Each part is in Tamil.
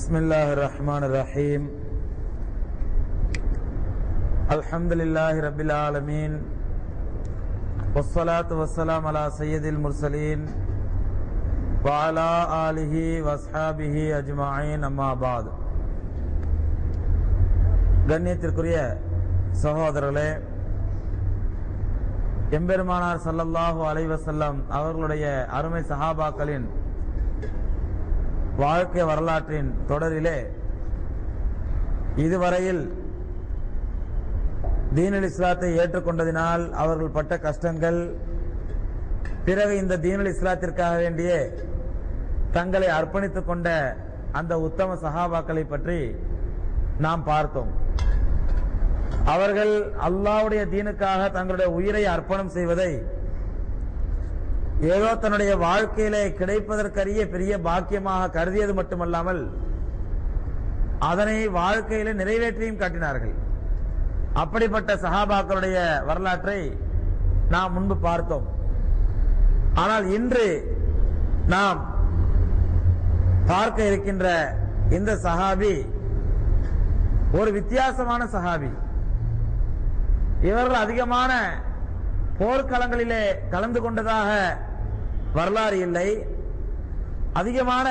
بسم الله الرحمن الرحيم الحمد لله رب العالمين والصلاة والسلام على سيد المرسلين وعلى آله واصحابه أجمعين أما بعد கண்ணியத்திற்குரிய சகோதரர்களே எம்பெருமானார் ஸல்லல்லாஹு அலைஹி வஸல்லம் அவர்களுடைய அருமை சஹாபாக்களின் வாழ்க்கை வரலாற்றின் தொடரிலே இதுவரையில் தீனுல் இஸ்லாத்தை ஏற்றுக்கொண்டதினால் அவர்கள் பட்ட கஷ்டங்கள் பிறகு இந்த தீனுல் இஸ்லாத்திற்காக வேண்டிய தங்களை அர்ப்பணித்துக் கொண்ட அந்த உத்தம சஹாபாக்களை பற்றி நாம் பார்த்தோம் அவர்கள் அல்லாஹ்வுடைய தீனுக்காக தங்களுடைய உயிரை அர்ப்பணம் செய்வதை ஏதோ தன்னுடைய வாழ்க்கையிலே கிடைப்பதற்கரிய பெரிய பாக்கியமாக கருதியது மட்டுமல்லாமல் அதனை வாழ்க்கையில நிறைவேற்றியும் காட்டினார்கள் அப்படிப்பட்ட சஹாபாக்களுடைய வரலாற்றை நாம் முன்பு பார்த்தோம் ஆனால் இன்று நாம் பார்க்க இருக்கின்ற இந்த சஹாபி ஒரு வித்தியாசமான சஹாபி இவர்கள் அதிகமான போர்க்களங்களிலே கலந்து கொண்டதாக வரலாறு இல்லை அதிகமான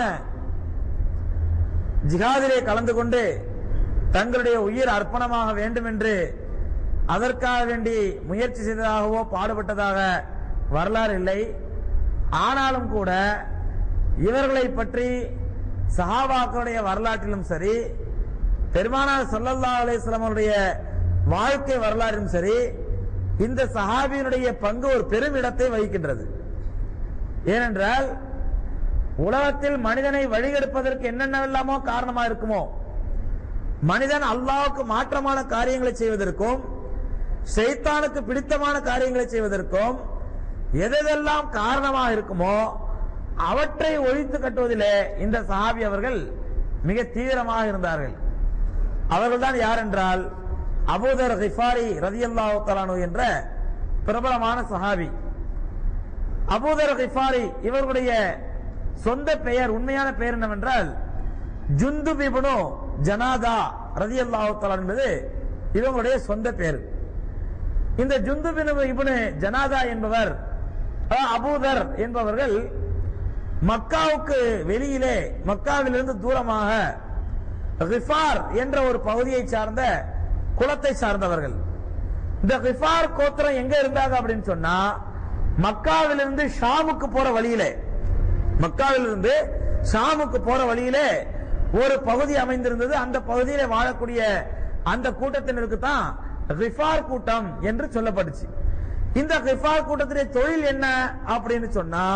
ஜிகாதிலே கலந்து கொண்டு தங்களுடைய உயிர் அர்ப்பணமாக வேண்டும் என்று அதற்காக வேண்டி முயற்சி செய்ததாகவோ பாடுபட்டதாக வரலாறு இல்லை ஆனாலும் கூட இவர்களை பற்றி சஹாபாக்களுடைய வரலாற்றிலும் சரி பெருமானார் சொல்லல்லா அலிஸ்லாம் அவருடைய வாழ்க்கை வரலாறும் சரி இந்த சஹாபியினுடைய பங்கு ஒரு பெரும் இடத்தை வகிக்கின்றது ஏனென்றால் உலகத்தில் மனிதனை வழிகெடுப்பதற்கு என்னென்னவெல்லாமோ காரணமா இருக்குமோ மனிதன் அல்லாவுக்கு மாற்றமான காரியங்களை செய்வதற்கும் ஷைத்தானுக்கு பிடித்தமான காரியங்களை செய்வதற்கும் எதெல்லாம் காரணமாக இருக்குமோ அவற்றை ஒழித்து கட்டுவதிலே இந்த சஹாபி அவர்கள் மிக தீவிரமாக இருந்தார்கள் அவர்கள்தான் யார் என்றால் அபூதர் ஹிஃபாரி ரதியல்லாஹு தலானு என்ற பிரபலமான சஹாபி அபூதர் ஹிஃபாரி இவர்களுடைய சொந்த பெயர் உண்மையான பெயர் என்னவென்றால் ஜுந்து பிபுனு ஜனாதா ரதியல்லாஹு தலான் என்பது இவங்களுடைய சொந்த பெயர் இந்த ஜுந்து பின் இபுனு ஜனாதா என்பவர் அபூதர் என்பவர்கள் மக்காவுக்கு வெளியிலே மக்காவிலிருந்து தூரமாக ரிஃபார் என்ற ஒரு பகுதியை சார்ந்த குலத்தை சார்ந்தவர்கள் இந்த ரிஃபார் கோத்திரம் எங்க இருந்தாங்க அப்படின்னு சொன்னா மக்காவிலிருந்து ஷாமுக்கு போற வழியிலே மக்காவிலிருந்து ஷாமுக்கு போற வழியிலே ஒரு பகுதி அமைந்திருந்தது அந்த பகுதியில வாழக்கூடிய அந்த கூட்டத்தினருக்கு தான் ரிஃபார் கூட்டம் என்று சொல்லப்பட்டுச்சு இந்த ரிஃபார் கூட்டத்திலே தொழில் என்ன அப்படின்னு சொன்னா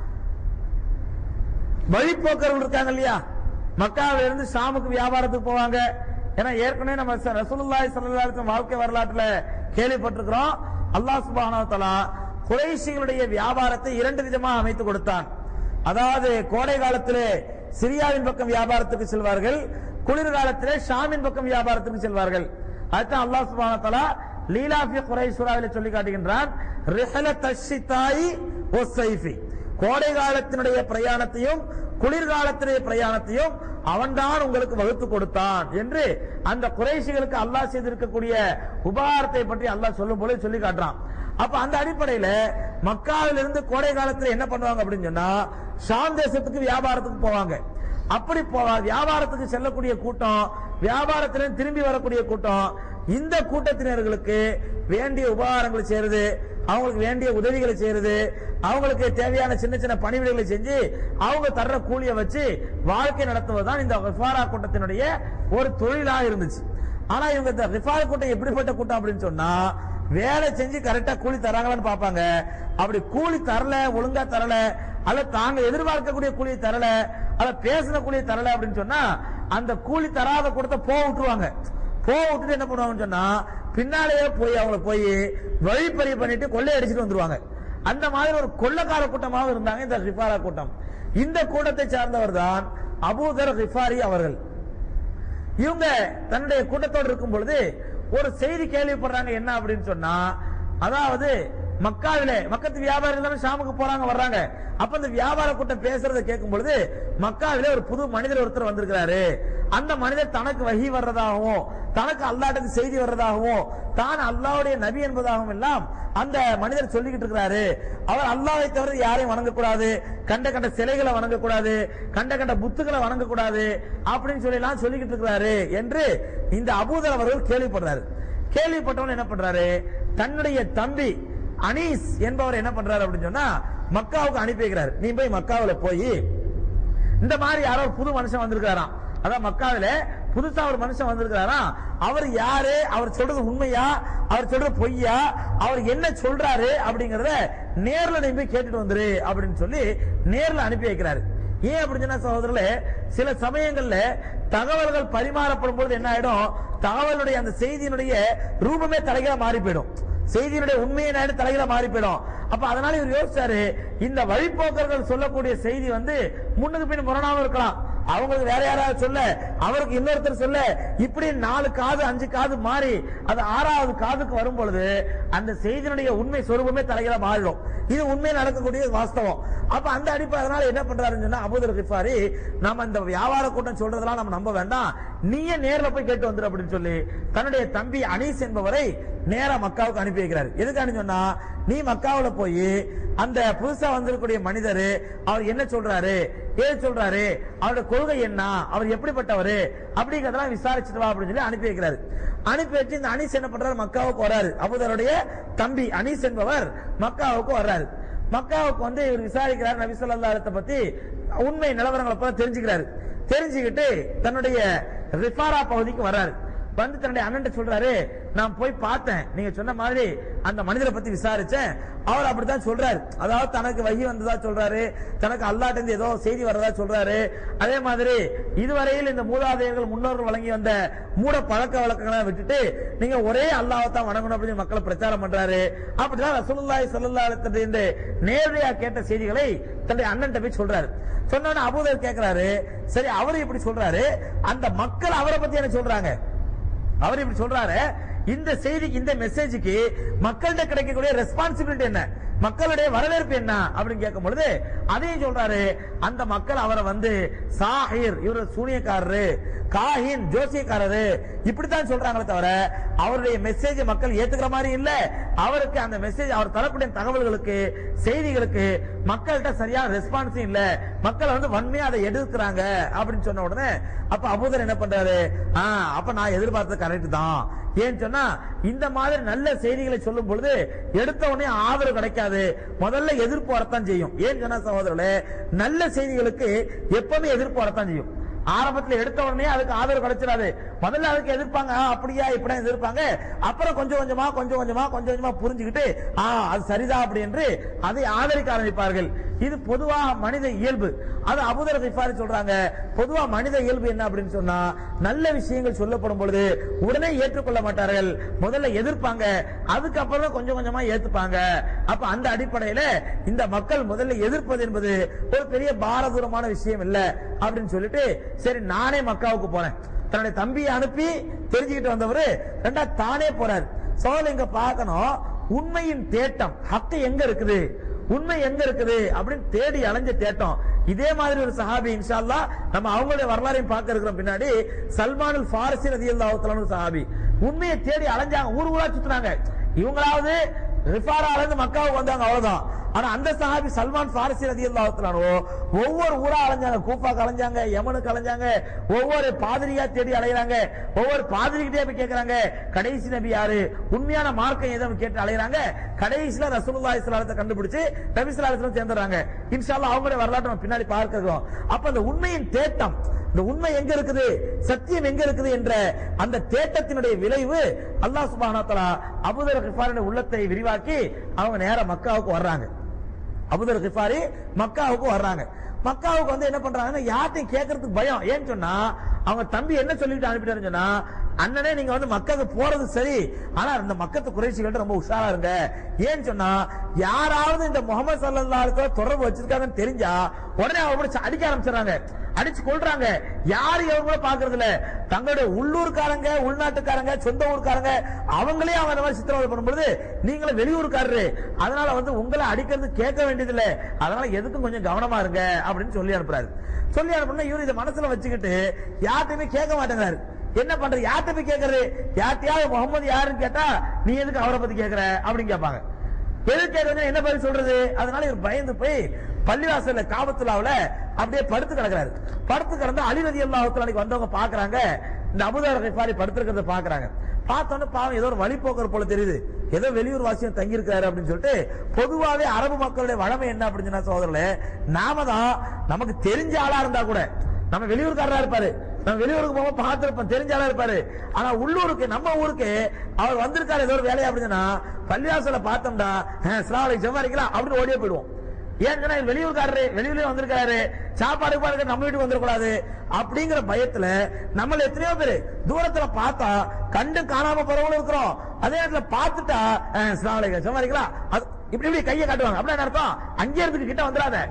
வழிப்போக்கர்கள் இருக்காங்க இல்லையா மக்காவில இருந்து ஷாமுக்கு வியாபாரத்துக்கு போவாங்க ஏன்னா ஏற்கனவே நம்ம ரசூலுல்லாஹி ஸல்லல்லாஹு அலைஹி வஸல்லம் வாழ்க்கை வரலாற்றுல கேள்விப்பட்டிருக்கிறோம் அல்லாஹ் சுப்ஹானஹு வ தஆலா குறைஷிகளுடைய வியாபாரத்தை இரண்டு விதமாக அமைத்து கொடுத்தான் அதாவது கோடை காலத்திலே சிரியாவின் பக்கம் வியாபாரத்துக்கு செல்வார்கள் குளிர் காலத்திலே ஷாமின் பக்கம் வியாபாரத்துக்கு செல்வார்கள் அதுதான் அல்லாஹ் சுப்ஹானஹு வ தஆலா லீலாஃபி குறைஷுராவிலே சொல்லி காட்டுகின்றான் ரிஹலத் அஷ்ஷிதாயி ஒஸ்ஸைஃபி கோடை காலத்தினுடைய பிரயாணத்தையும் குளிர்காலத்தினுடைய பிரயாணத்தையும் அவன்தான் உங்களுக்கு வகுத்து கொடுத்தான் என்று அந்த குறைசிகளுக்கு அல்லாஹ் செய்திருக்கக்கூடிய உபகாரத்தை பற்றி அல்லாஹ் சொல்லும் போல சொல்லி காட்டுறான் அப்ப அந்த அடிப்படையில மக்காவிலிருந்து கோடை காலத்துல என்ன பண்ணுவாங்க அப்படின்னு சொன்னா ஷாம் தேசத்துக்கு வியாபாரத்துக்கு போவாங்க அப்படி போவா வியாபாரத்துக்கு செல்லக்கூடிய கூட்டம் வியாபாரத்திலும் திரும்பி வரக்கூடிய கூட்டம் இந்த கூட்டத்தினர்களுக்கு வேண்டிய உபகாரங்களை செய்யறது அவங்களுக்கு வேண்டிய உதவிகளை செய்யறது அவங்களுக்கு தேவையான சின்ன சின்ன பணிவிடைகளை செஞ்சு அவங்க தர்ற கூலியை வச்சு வாழ்க்கை நடத்துவதுதான் இந்த ரிஃபாரா கூட்டத்தினுடைய ஒரு தொழிலாக இருந்துச்சு ஆனா இவங்க இந்த ரிஃபாரா கூட்டம் எப்படிப்பட்ட கூட்டம் அப்படின்னு சொன்னா வேலை செஞ்சு கரெக்டா கூலி தராங்களான்னு பாப்பாங்க அப்படி கூலி தரல ஒழுங்கா தரல அல்ல தாங்க எதிர்பார்க்கக்கூடிய கூலி தரல அல்ல பேசின கூலி தரல அப்படின்னு சொன்னா அந்த கூலி தராத கூட்டத்தை போக விட்டுருவாங்க போக விட்டுட்டு என்ன பண்ணுவாங்கன்னு சொன்னா பின்னாலேயே போய் அவங்கள போய் வழிப்பறி பண்ணிட்டு கொள்ளை அடிச்சுட்டு வந்துருவாங்க அந்த மாதிரி ஒரு கொள்ளக்கார கூட்டமாக இருந்தாங்க இந்த ரிஃபாரா கூட்டம் இந்த கூட்டத்தை சார்ந்தவர் தான் அபூதர் ரிஃபாரி அவர்கள் இவங்க தன்னுடைய கூட்டத்தோடு இருக்கும் பொழுது ஒரு செய்தி கேள்விப்படுறாங்க என்ன அப்படின்னு சொன்னா அதாவது மக்காவிலே மக்கத்து வியாபாரிகள் தானே ஷாமுக்கு போறாங்க வர்றாங்க அப்ப இந்த வியாபார கூட்டம் பேசுறதை கேட்கும் பொழுது மக்காவிலே ஒரு புது மனிதர் ஒருத்தர் வந்திருக்கிறாரு அந்த மனிதர் தனக்கு வகி வர்றதாகவும் தனக்கு அல்லாட்டுக்கு செய்தி வர்றதாகவும் தான் அல்லாவுடைய நபி என்பதாகவும் எல்லாம் அந்த மனிதர் சொல்லிக்கிட்டு இருக்கிறாரு அவர் அல்லாவை தவிர யாரையும் வணங்கக்கூடாது கண்ட கண்ட சிலைகளை வணங்கக்கூடாது கண்ட கண்ட புத்துக்களை வணங்கக்கூடாது அப்படின்னு சொல்லி எல்லாம் சொல்லிக்கிட்டு இருக்கிறாரு என்று இந்த அபூதர் அவர்கள் கேள்விப்படுறாரு கேள்விப்பட்டவன் என்ன பண்றாரு தன்னுடைய தம்பி அனீஸ் என்பவர் என்ன பண்றாரு அப்படின்னு சொன்னா மக்காவுக்கு அனுப்பி வைக்கிறாரு நீ போய் மக்காவுல போய் இந்த மாதிரி யாரோ ஒரு புது மனுஷன் வந்திருக்காராம் அதான் மக்காவில புதுசா ஒரு மனுஷன் வந்திருக்காராம் அவர் யாரு அவர் சொல்றது உண்மையா அவர் சொல்றது பொய்யா அவர் என்ன சொல்றாரு அப்படிங்கறத நேர்ல நீ போய் கேட்டுட்டு வந்துரு அப்படின்னு சொல்லி நேர்ல அனுப்பி வைக்கிறாரு ஏன் அப்படின்னு சொன்னா சகோதரர்களே சில சமயங்கள்ல தகவல்கள் பரிமாறப்படும் பொழுது என்ன ஆயிடும் தகவலுடைய அந்த செய்தியினுடைய ரூபமே தலைகீழா மாறி போயிடும் செய்தியினுடைய உண்மையை நான் தலையில மாறி போயிடும் அப்ப அதனால இவர் யோசிச்சாரு இந்த வழிபோக்கர்கள் சொல்லக்கூடிய செய்தி வந்து முன்னுக்கு பின் முரணாவும் இருக்கலாம் அவங்களுக்கு வேற யாராவது சொல்ல அவருக்கு இன்னொருத்தர் சொல்ல இப்படி நாலு காது அஞ்சு காது மாறி அது ஆறாவது காதுக்கு வரும் பொழுது அந்த செய்தியினுடைய உண்மை சொரூபமே தலையில மாறிடும் இது உண்மையில் நடக்கக்கூடிய வாஸ்தவம் அப்ப அந்த அடிப்படை அதனால என்ன பண்றாருன்னு சொன்னா அபூதர் கிஃபாரி நம்ம இந்த வியாபார கூட்டம் சொல்றதெல்லாம் நம்ம நம்ப வேண்டாம் நீயே நேர்ல போய் கேட்டு வந்துரு அப்படின்னு சொல்லி தன்னுடைய தம்பி அனீஸ் என்பவரை நேரா மக்காவுக்கு அனுப்பி வைக்கிறாரு எதுக்கான்னு சொன்னா நீ மக்காவுல போய் அந்த புதுசா வந்திருக்கக்கூடிய மனிதர் அவர் என்ன சொல்றாரு ஏது சொல்றாரு அவருடைய கொள்கை என்ன அவர் எப்படிப்பட்டவர் அப்படிங்கறதெல்லாம் விசாரிச்சுட்டு வா அப்படின்னு சொல்லி அனுப்பி வைக்கிறாரு அனுப்பி வச்சு இந்த அனீஸ் என்ன பண்றாரு மக்காவுக்கு வராரு அபுதருடைய தம்பி அனீஸ் என்பவர் மக்காவுக்கு வர்றாரு மக்காவுக்கு வந்து இவர் விசாரிக்கிறார் நபி ஸல்லல்லாஹு அலைஹி வஸல்லம் பத்தி உண்மை நிலவரங்களை பத்தி தெரிஞ்சுக்கிறாரு தெரிஞ்சுக்கிட்டு தன்னுடைய ரிஃபாரா பகுதிக்கு வர்றாரு வந்து தன்னுடைய அண்ணன் சொல்றாரு நான் போய் பார்த்தேன் நீங்க சொன்ன மாதிரி அந்த மனிதரை பத்தி விசாரிச்சேன் அவர் அப்படித்தான் சொல்றாரு அதாவது தனக்கு வகி வந்ததா சொல்றாரு தனக்கு அல்லாட்ட இருந்து ஏதோ செய்தி வர்றதா சொல்றாரு அதே மாதிரி இதுவரையில் இந்த மூதாதையர்கள் முன்னோர்கள் வழங்கி வந்த மூட பழக்க வழக்கங்களை விட்டுட்டு நீங்க ஒரே அல்லாஹ் தான் வணங்கணும் அப்படின்னு மக்களை பிரச்சாரம் பண்றாரு அப்படிதான் ரசூலுல்லாஹி ஸல்லல்லாஹு அலைஹி வஸல்லம் இந்த நேரடியா கேட்ட செய்திகளை தன்னுடைய அண்ணன் போய் சொல்றாரு சொன்னோன்னு அபூதர் கேக்குறாரு சரி அவர் இப்படி சொல்றாரு அந்த மக்கள் அவரை பத்தி என்ன சொல்றாங்க அவர் இப்படி சொல்றாரு இந்த செய்திக்கு இந்த மெசேஜுக்கு மக்கள்கிட்ட கிடைக்கக்கூடிய ரெஸ்பான்சிபிலிட்டி என்ன மக்களுடைய வரவேற்பு என்ன அப்படின்னு கேட்கும் பொழுது அதையும் சொல்றாரு அந்த மக்கள் அவரை வந்து சாஹிர் இவர் சூனியக்காரரு காஹின் ஜோசியக்காரரு இப்படித்தான் சொல்றாங்களே தவிர அவருடைய மெசேஜ் மக்கள் ஏத்துக்கிற மாதிரி இல்ல அவருக்கு அந்த மெசேஜ் அவர் தரக்கூடிய தகவல்களுக்கு செய்திகளுக்கு மக்கள்கிட்ட சரியான ரெஸ்பான்ஸும் இல்ல மக்கள் வந்து வன்மையா அதை எடுக்கிறாங்க அப்படின்னு சொன்ன உடனே அப்ப அபூதர் என்ன பண்றாரு ஆ, அப்ப நான் எதிர்பார்த்தது கரெக்ட் தான் ஏன்னு சொன்னா இந்த மாதிரி நல்ல செய்திகளை சொல்லும் பொழுது எடுத்த உடனே ஆதரவு கிடைக்காது முதல்ல எதிர்ப்பு வரத்தான் செய்யும் ஏன்னு சொன்னா சகோதரர்களே நல்ல செய்திகளுக்கு எப்பவுமே எதிர்ப்பு வரத்தான் செய்யும் ஆரம்பத்துல எடுத்த உடனே அதுக்கு ஆதரவு கிடைச்சிடாது முதல்ல அதுக்கு எதிர்ப்பாங்க ஆ, அப்படியா இப்படி எதிர்ப்பாங்க அப்புறம் கொஞ்சம் கொஞ்சமா கொஞ்சம் கொஞ்சமா கொஞ்சம் கொஞ்சமா புரிஞ்சுக்கிட்டு ஆ அது சரிதான் அப்படி என்று அதை ஆதரிக்க ஆரம்பிப்பார்கள் இது பொதுவாக மனித இயல்பு அது அபுதர் கிஃபாரி சொல்றாங்க பொதுவா மனித இயல்பு என்ன அப்படின்னு சொன்னா நல்ல விஷயங்கள் சொல்லப்படும் பொழுது உடனே ஏற்றுக்கொள்ள மாட்டார்கள் முதல்ல எதிர்ப்பாங்க அதுக்கப்புறம் தான் கொஞ்சம் கொஞ்சமா ஏத்துப்பாங்க அப்ப அந்த அடிப்படையில இந்த மக்கள் முதல்ல எதிர்ப்பது என்பது ஒரு பெரிய பாரதூரமான விஷயம் இல்ல அப்படின்னு சொல்லிட்டு சரி நானே மக்காவுக்கு போறேன் தன்னுடைய தம்பியை அனுப்பி தெரிஞ்சுக்கிட்டு வந்தவரு ரெண்டா தானே போறாரு சோழ இங்க பார்க்கணும் உண்மையின் தேட்டம் ஹக்கு எங்க இருக்குது உண்மை எங்க இருக்குது அப்படின்னு தேடி அலைஞ்ச தேட்டம் இதே மாதிரி ஒரு சஹாபி இன்ஷா அல்லாஹ் நம்ம அவங்களுடைய வரலாறையும் பார்க்க இருக்கிறோம் பின்னாடி சல்மானுல் ஃபாரிசி ரதியல்லாஹு தஆலா ஒரு சஹாபி உண்மையை தேடி அலைஞ்சாங்க ஊர் ஊரா சுத்துனாங்க இவங்களாவது ரிஃபாரா இருந்து மக்காவுக்கு வந்தாங்க அவ்வளவுதான் ஆனா அந்த சஹாபி சல்மான் ஃபாரிசி ரதியல்லாஹு தஆலா ஒவ்வொரு ஊரா அலைஞ்சாங்க கூஃபாக்கு அலைஞ்சாங்க யமனுக்கு அலைஞ்சாங்க ஒவ்வொரு பாதிரியா தேடி அலையறாங்க ஒவ்வொரு பாதிரிகிட்டே போய் கேக்குறாங்க கடைசி நபி யாரு உண்மையான மார்க்கம் எதை கேட்டு அலையறாங்க கடைசியில ரசூலுல்லாஹி ஸல்லல்லாஹு அலைஹி கண்டுபிடிச்சு நபி ஸல்லல்லாஹு அலைஹி வஸல்லம் சேர்ந்துறாங்க இன்ஷா அல்லாஹ் அவங்களுடைய வரலாற்றை நம்ம பின்னாடி பார்க்க இருக்கிறோம் அப்ப அந்த உண்மையின் தேட்டம் இந்த உண்மை எங்க இருக்குது சத்தியம் எங்க இருக்குது என்ற அந்த தேட்டத்தினுடைய விளைவு அல்லாஹ் சுப்ஹானஹு வ தஆலா அபூதர் கிஃபாரின் உள்ளத்தை விரிவாக்கி அவங்க நேரா மக்காவுக்கு வர்றாங்க அபுதர் கிஃபாரி மக்காவுக்கு வர்றாங்க மக்காவுக்கு வந்து என்ன பண்றாங்கன்னா யார்ட்டையும் கேட்கறதுக்கு பயம் ஏன்னு சொன்னா அவங்க தம்பி என்ன சொல்லிட்டு அனுப்பிட்டாருன்னு சொன்னா அண்ணனே நீங்க வந்து மக்காவுக்கு போறது சரி ஆனா இந்த மக்கத்து குறைச்சிகிட்ட ரொம்ப உஷாரா இருங்க ஏன்னு சொன்னா யாராவது இந்த முகமது சல்லல்லாஹு அலைஹி வஸல்லம் தொடர்பு வச்சிருக்காங்கன்னு தெரிஞ்சா உடனே அவங்க பிடிச்சு அடிக்க ஆரம்பிச்சிடறாங்க அடிச்சு கொள்றாங்க யாரு எவங்க பாக்குறது இல்ல தங்களுடைய உள்ளூர்காரங்க உள்நாட்டுக்காரங்க சொந்த ஊர்க்காரங்க அவங்களே அவங்க அந்த மாதிரி சித்திரவதை பண்ணும்போது நீங்களும் வெளியூர்காரரு அதனால வந்து உங்களை அடிக்கிறது கேட்க வேண்டியதில்ல அதனால எதுக்கும் கொஞ்சம் கவனமா இருங்க அப்படின்னு சொல்லி அனுப்புறாரு சொல்லி அனுப்புனா இவரு இதை மனசுல வச்சுக்கிட்டு யார்ட்டையுமே கேட்க மாட்டேங்கிறாரு என்ன பண்ற யார்கிட்ட போய் கேக்குறது யார்ட்டையாவது முகமது யாருன்னு கேட்டா நீ எதுக்கு அவரை பத்தி கேக்குற அப்படின்னு கேட்பாங்க எதுக்கு கேக்குறது என்ன பதில் சொல்றது அதனால இவர் பயந்து போய் பள்ளிவாசல்ல காபத்துலாவுல அப்படியே படுத்து கிடக்குறாரு படுத்து கிடந்தா அலிரதி அல்லாஹத்துல வந்தவங்க பாக்குறாங்க இந்த அபுதார கைஃபாரி படுத்திருக்கிறத பாக்குறாங்க பார்த்தோன்னே பாவம் ஏதோ ஒரு வழிபோக்கர் போல தெரியுது ஏதோ வெளியூர் வாசியம் தங்கி இருக்காரு அப்படின்னு சொல்லிட்டு பொதுவாவே அரபு மக்களுடைய வழமை என்ன அப்படின்னு சொன்னா சோதரர்களே நாம தான் நமக்கு தெரிஞ்ச ஆளா இருந்தா கூட நம்ம வெளியூர்காரரா இருப்பாரு நம்ம வெளியூருக்கு போக பார்த்திருப்போம் தெரிஞ்ச ஆளா இருப்பாரு ஆனா உள்ளூருக்கு நம்ம ஊருக்கு அவர் வந்திருக்காரு ஏதோ ஒரு வேலையா அப்படின்னா பள்ளிவாசல பார்த்தோம்டா சிலாவலை செவ்வாரிக்கலாம் அப்படின்னு ஓடியே போயிடுவோம் ஏன் சொன்னா இவர் வெளியூர்காரரு வெளியூர்ல வந்திருக்காரு சாப்பாடு பாருங்க நம்ம வீட்டுக்கு வந்துடக்கூடாது அப்படிங்கிற பயத்துல நம்மள எத்தனையோ பேரு தூரத்துல பார்த்தா கண்டு காணாம போறவங்களும் இருக்கிறோம் அதே நேரத்துல பார்த்துட்டா சிலாவலை செவ்வாரிக்கலாம் இப்படி இப்படி கையை காட்டுவாங்க அப்படின்னு என்ன அர்த்தம் அங்கே இருந்து கிட்ட வந்துடாத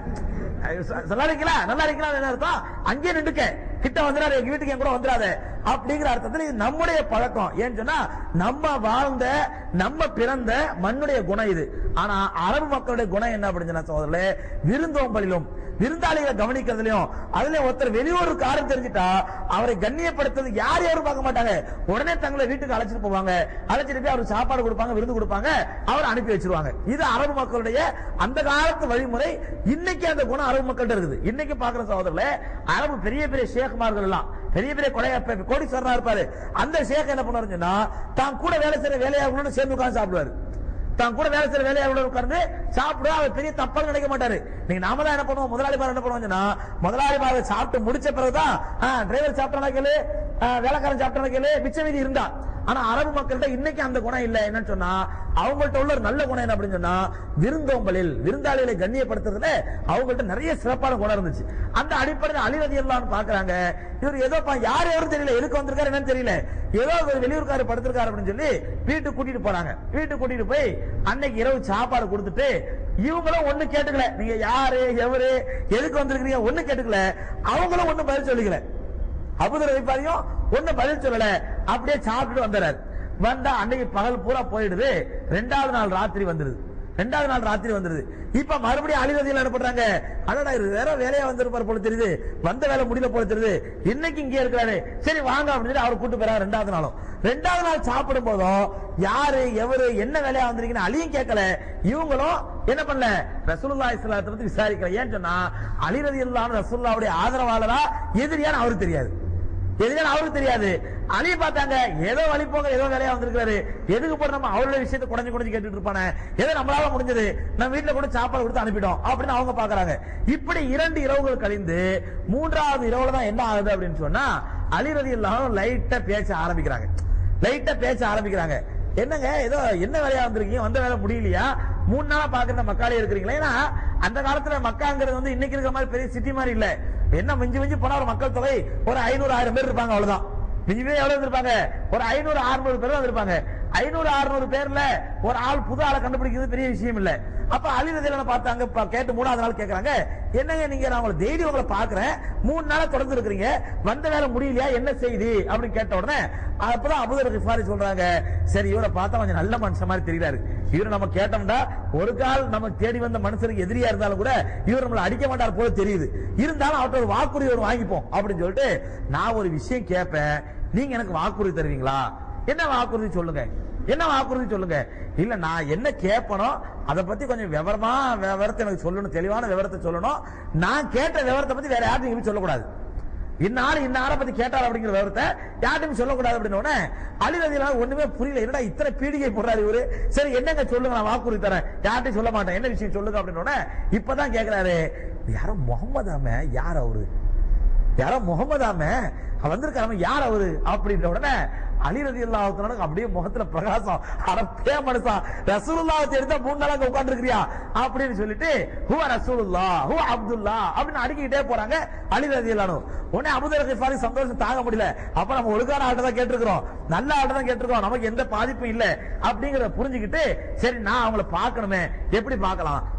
நல்லா இருக்கீங்களா நல்லா இருக்கீங்களா என்ன அர்த்தம் அங்கே நின்றுக்க கிட்ட வந்துடாரு எங்க வீட்டுக்கு என் கூட வந்துடாத அப்படிங்கிற அர்த்தத்துல இது நம்முடைய பழக்கம் ஏன்னு சொன்னா நம்ம வாழ்ந்த நம்ம பிறந்த மண்ணுடைய குணம் இது ஆனா அரபு மக்களுடைய குணம் என்ன அப்படின்னு சொன்னா சோதரே விருந்தோம்பலிலும் விருந்தாளிகளை கவனிக்கிறதுலயும் அதுல ஒருத்தர் வெளியூருக்கு ஆறு தெரிஞ்சுட்டா அவரை கண்ணியப்படுத்துறது யார் யாரும் பார்க்க மாட்டாங்க உடனே தங்களை வீட்டுக்கு அழைச்சிட்டு போவாங்க அழைச்சிட்டு போய் அவருக்கு சாப்பாடு கொடுப்பாங்க விருந்து கொடுப்பாங்க அவர் அனுப்பி வச்சிருவாங்க இது அரபு மக்களுடைய அந்த காலத்து வழிமுறை இன்னைக்கு அந்த குணம் அரபு மக்கள்கிட்ட இருக்குது இன்னைக்கு பாக்குற சகோதரர்கள அரபு பெரிய பெரிய ஷேக்மார்கள் எல்லாம் பெரிய பெரிய கொலை கோடீஸ்வரனா இருப்பாரு அந்த ஷேக் என்ன பண்ணுவாருன்னு சொன்னா தான் கூட வேலை செய்யற வேலையாகணும்னு சேர்ந்து உட்கார்ந்து சாப்பிடுவாரு தான் கூட வேலை செய்யற வேலையா உட்கார்ந்து சாப்பிட அவர் பெரிய தப்பாக நினைக்க மாட்டாரு நீங்க நாம தான் என்ன பண்ணுவோம் முதலாளி பாரு என்ன பண்ணுவோம்னா முதலாளி பாரு சாப்பிட்டு முடிச்ச பிறகுதான் டிரைவர் சாப்பிட்டானா கேளு வேலைக்காரன் சாப்பிட்டானா கேளு மிச்ச மீதி இருந்தா ஆனா அரபு மக்கள்கிட்ட இன்னைக்கு அந்த குணம் இல்ல என்னன்னு சொன்னா அவங்கள்ட்ட உள்ள ஒரு நல்ல குணம் என்ன அப்படின்னு சொன்னா விருந்தோம்பலில் விருந்தாளிகளை கண்ணியப்படுத்துறதுல அவங்கள்ட்ட நிறைய சிறப்பான குணம் இருந்துச்சு அந்த அடிப்படையில் அழிவதி எல்லாம் பாக்குறாங்க இவர் ஏதோ யார் யாரும் தெரியல எதுக்கு வந்திருக்காரு என்னன்னு தெரியல ஏதோ ஒரு வெளியூர்காரு படுத்திருக்காரு அப்படின்னு சொல்லி வீட்டுக்கு கூட்டிட்டு போறாங்க வீட்டுக்கு கூட்டிட்டு போய் அன்னைக்கு இரவு சாப்பாடு கொடுத்துட்டு இவங்களும் ஒண்ணு கேட்டுக்கல நீங்க யாரு எவரு எதுக்கு வந்திருக்கீங்க ஒண்ணு கேட்டுக்கல அவங்களும் ஒண்ணு பதில் சொல்லிக்கல அபுதர் வைப்பாரியும் ஒண்ணு பதில் சொல்லல அப்படியே சாப்பிட்டு வந்துறாரு வந்தா அன்னைக்கு பகல் பூரா போயிடுது ரெண்டாவது நாள் ராத்திரி வந்துருது ரெண்டாவது நாள் ராத்திரி வந்துருது இப்ப மறுபடியும் அழிவதியில் என்ன பண்றாங்க அடடா இது வேற வேலையா வந்திருப்பாரு போல தெரியுது வந்த வேலை முடியல போல தெரியுது இன்னைக்கு இங்கே இருக்கிறாரு சரி வாங்க அப்படின்னு சொல்லி அவர் கூட்டு போறாரு ரெண்டாவது நாளும் ரெண்டாவது நாள் சாப்பிடும் போதும் யாரு எவரு என்ன வேலையா வந்திருக்கீங்கன்னு அழியும் கேட்கல இவங்களும் என்ன பண்ணல ரசூலுல்லா இஸ்லாத்தை பத்தி விசாரிக்கல ஏன்னு சொன்னா அலிரதி இல்லாம ரசூல்லாவுடைய ஆதரவாளரா எதிரியான்னு அவருக்கு தெரியாது எதுக்கான அவருக்கு தெரியாது அழிய பார்த்தாங்க ஏதோ வழி போக ஏதோ வேலையா வந்திருக்காரு எதுக்கு போற நம்ம அவருடைய விஷயத்தை குறைஞ்சு குறைஞ்சு கேட்டுட்டு இருப்பானே ஏதோ நம்மளால முடிஞ்சது நம்ம வீட்டுல கூட சாப்பாடு கொடுத்து அனுப்பிட்டோம் அப்படின்னு அவங்க பாக்குறாங்க இப்படி இரண்டு இரவுகள் கழிந்து மூன்றாவது இரவுல தான் என்ன ஆகுது அப்படின்னு சொன்னா அலிரதி இல்லாம லைட்டா பேச ஆரம்பிக்கிறாங்க லைட்டா பேச ஆரம்பிக்கிறாங்க என்னங்க ஏதோ என்ன வேலையா வந்திருக்கீங்க வந்த வேலை முடியலையா மூணு நாளா பாக்குற மக்காலே இருக்கிறீங்களா ஏன்னா அந்த காலத்துல மக்காங்கிறது வந்து இன்னைக்கு இருக்கிற மாதிரி பெரிய சிட்டி மாதிரி இல்ல என்ன மிஞ்சி மிஞ்சி போனா ஒரு மக்கள் தொகை ஒரு ஐநூறு ஆயிரம் பேர் இருப்பாங்க அவ்வளவுதான் மிஞ்சி மிஞ்சி எவ்வளவு இருப்பாங்க ஒரு ஐநூறு அறுநூறு பேர் தான் இருப்பாங்க ஐநூறு அறுநூறு பேர்ல ஒரு ஆள் புது ஆளை கண்டுபிடிக்கிறது பெரிய விஷயம் இல்ல அப்ப அலிரதியில பார்த்தாங்க ப- கேட்டு மூணாவது நாள் கேக்குறாங்க என்னங்க நீங்க நான் உங்களை டெய்லி உங்களை பாக்குறேன் மூணு நாளா தொடர்ந்து இருக்கிறீங்க வந்த வேலை முடியலையா என்ன செய்தி அப்படின்னு கேட்ட உடனே அப்பதான் அபுதர் கிஃபாரி சொல்றாங்க சரி இவரை பார்த்தா கொஞ்சம் நல்ல மனுஷன் மாதிரி தெரியுறாரு இவரை நம்ம கேட்டோம்னா ஒரு கால் நம்ம தேடி வந்த மனுஷருக்கு எதிரியா இருந்தாலும் கூட இவர் நம்மளை அடிக்க மாட்டார் போல தெரியுது இருந்தாலும் அவர்கிட்ட ஒரு வாக்குறுதி ஒரு வாங்கிப்போம் அப்படின்னு சொல்லிட்டு நான் ஒரு விஷயம் கேட்பேன் நீங்க எனக்கு வாக்குறுதி தருவீங்களா என்ன வாக்குறுதி சொல்லுங்க என்ன வாக்குறுதி சொல்லுங்க இல்ல நான் என்ன கேட்பனோ அதை பத்தி கொஞ்சம் விவரமா விவரத்தை எனக்கு சொல்லணும் தெளிவான விவரத்தை சொல்லணும் நான் கேட்ட விவரத்தை பத்தி வேற யாரும் நீங்க சொல்லக்கூடாது இன்னாரு இன்னார பத்தி கேட்டார் அப்படிங்கிற விவரத்தை யார்ட்டும் சொல்லக்கூடாது அப்படின்னு உடனே அலிரதியில ஒண்ணுமே புரியல என்னடா இத்தனை பீடிகை போடுறாரு இவரு சரி என்னங்க சொல்லுங்க நான் வாக்குறுதி தரேன் யார்ட்டையும் சொல்ல மாட்டேன் என்ன விஷயம் சொல்லுங்க அப்படின்னு உடனே இப்பதான் கேக்குறாரு யாரோ முகமதாம யார் அவரு யாரோ முகமதாம வந்திருக்காம யார் அவரு அப்படின்ற உடனே அலிரதி அல்லாஹ் அப்படியே முகத்துல பிரகாசம் அடப்பே மனுஷா ரசூலுல்லாஹ் தெரிஞ்சா மூணு நாளாக உட்கார்ந்து இருக்கிறியா அப்படின்னு சொல்லிட்டு ஹுவ ரசூலுல்லா ஹுவ அப்துல்லா அப்படின்னு அடிக்கிட்டே போறாங்க அலிரதி அல்லாஹ் உடனே அபுதர் கிஃபாரி சந்தோஷம் தாங்க முடியல அப்ப நம்ம ஒழுங்கான ஆட்டை தான் கேட்டிருக்கிறோம் நல்ல ஆட்டை தான் கேட்டிருக்கோம் நமக்கு எந்த பாதிப்பும் இல்ல அப்படிங்கறத புரிஞ்சுக்கிட்டு சரி நான் அவங்கள பார்க்கணுமே எப்படி பார்க்கலாம்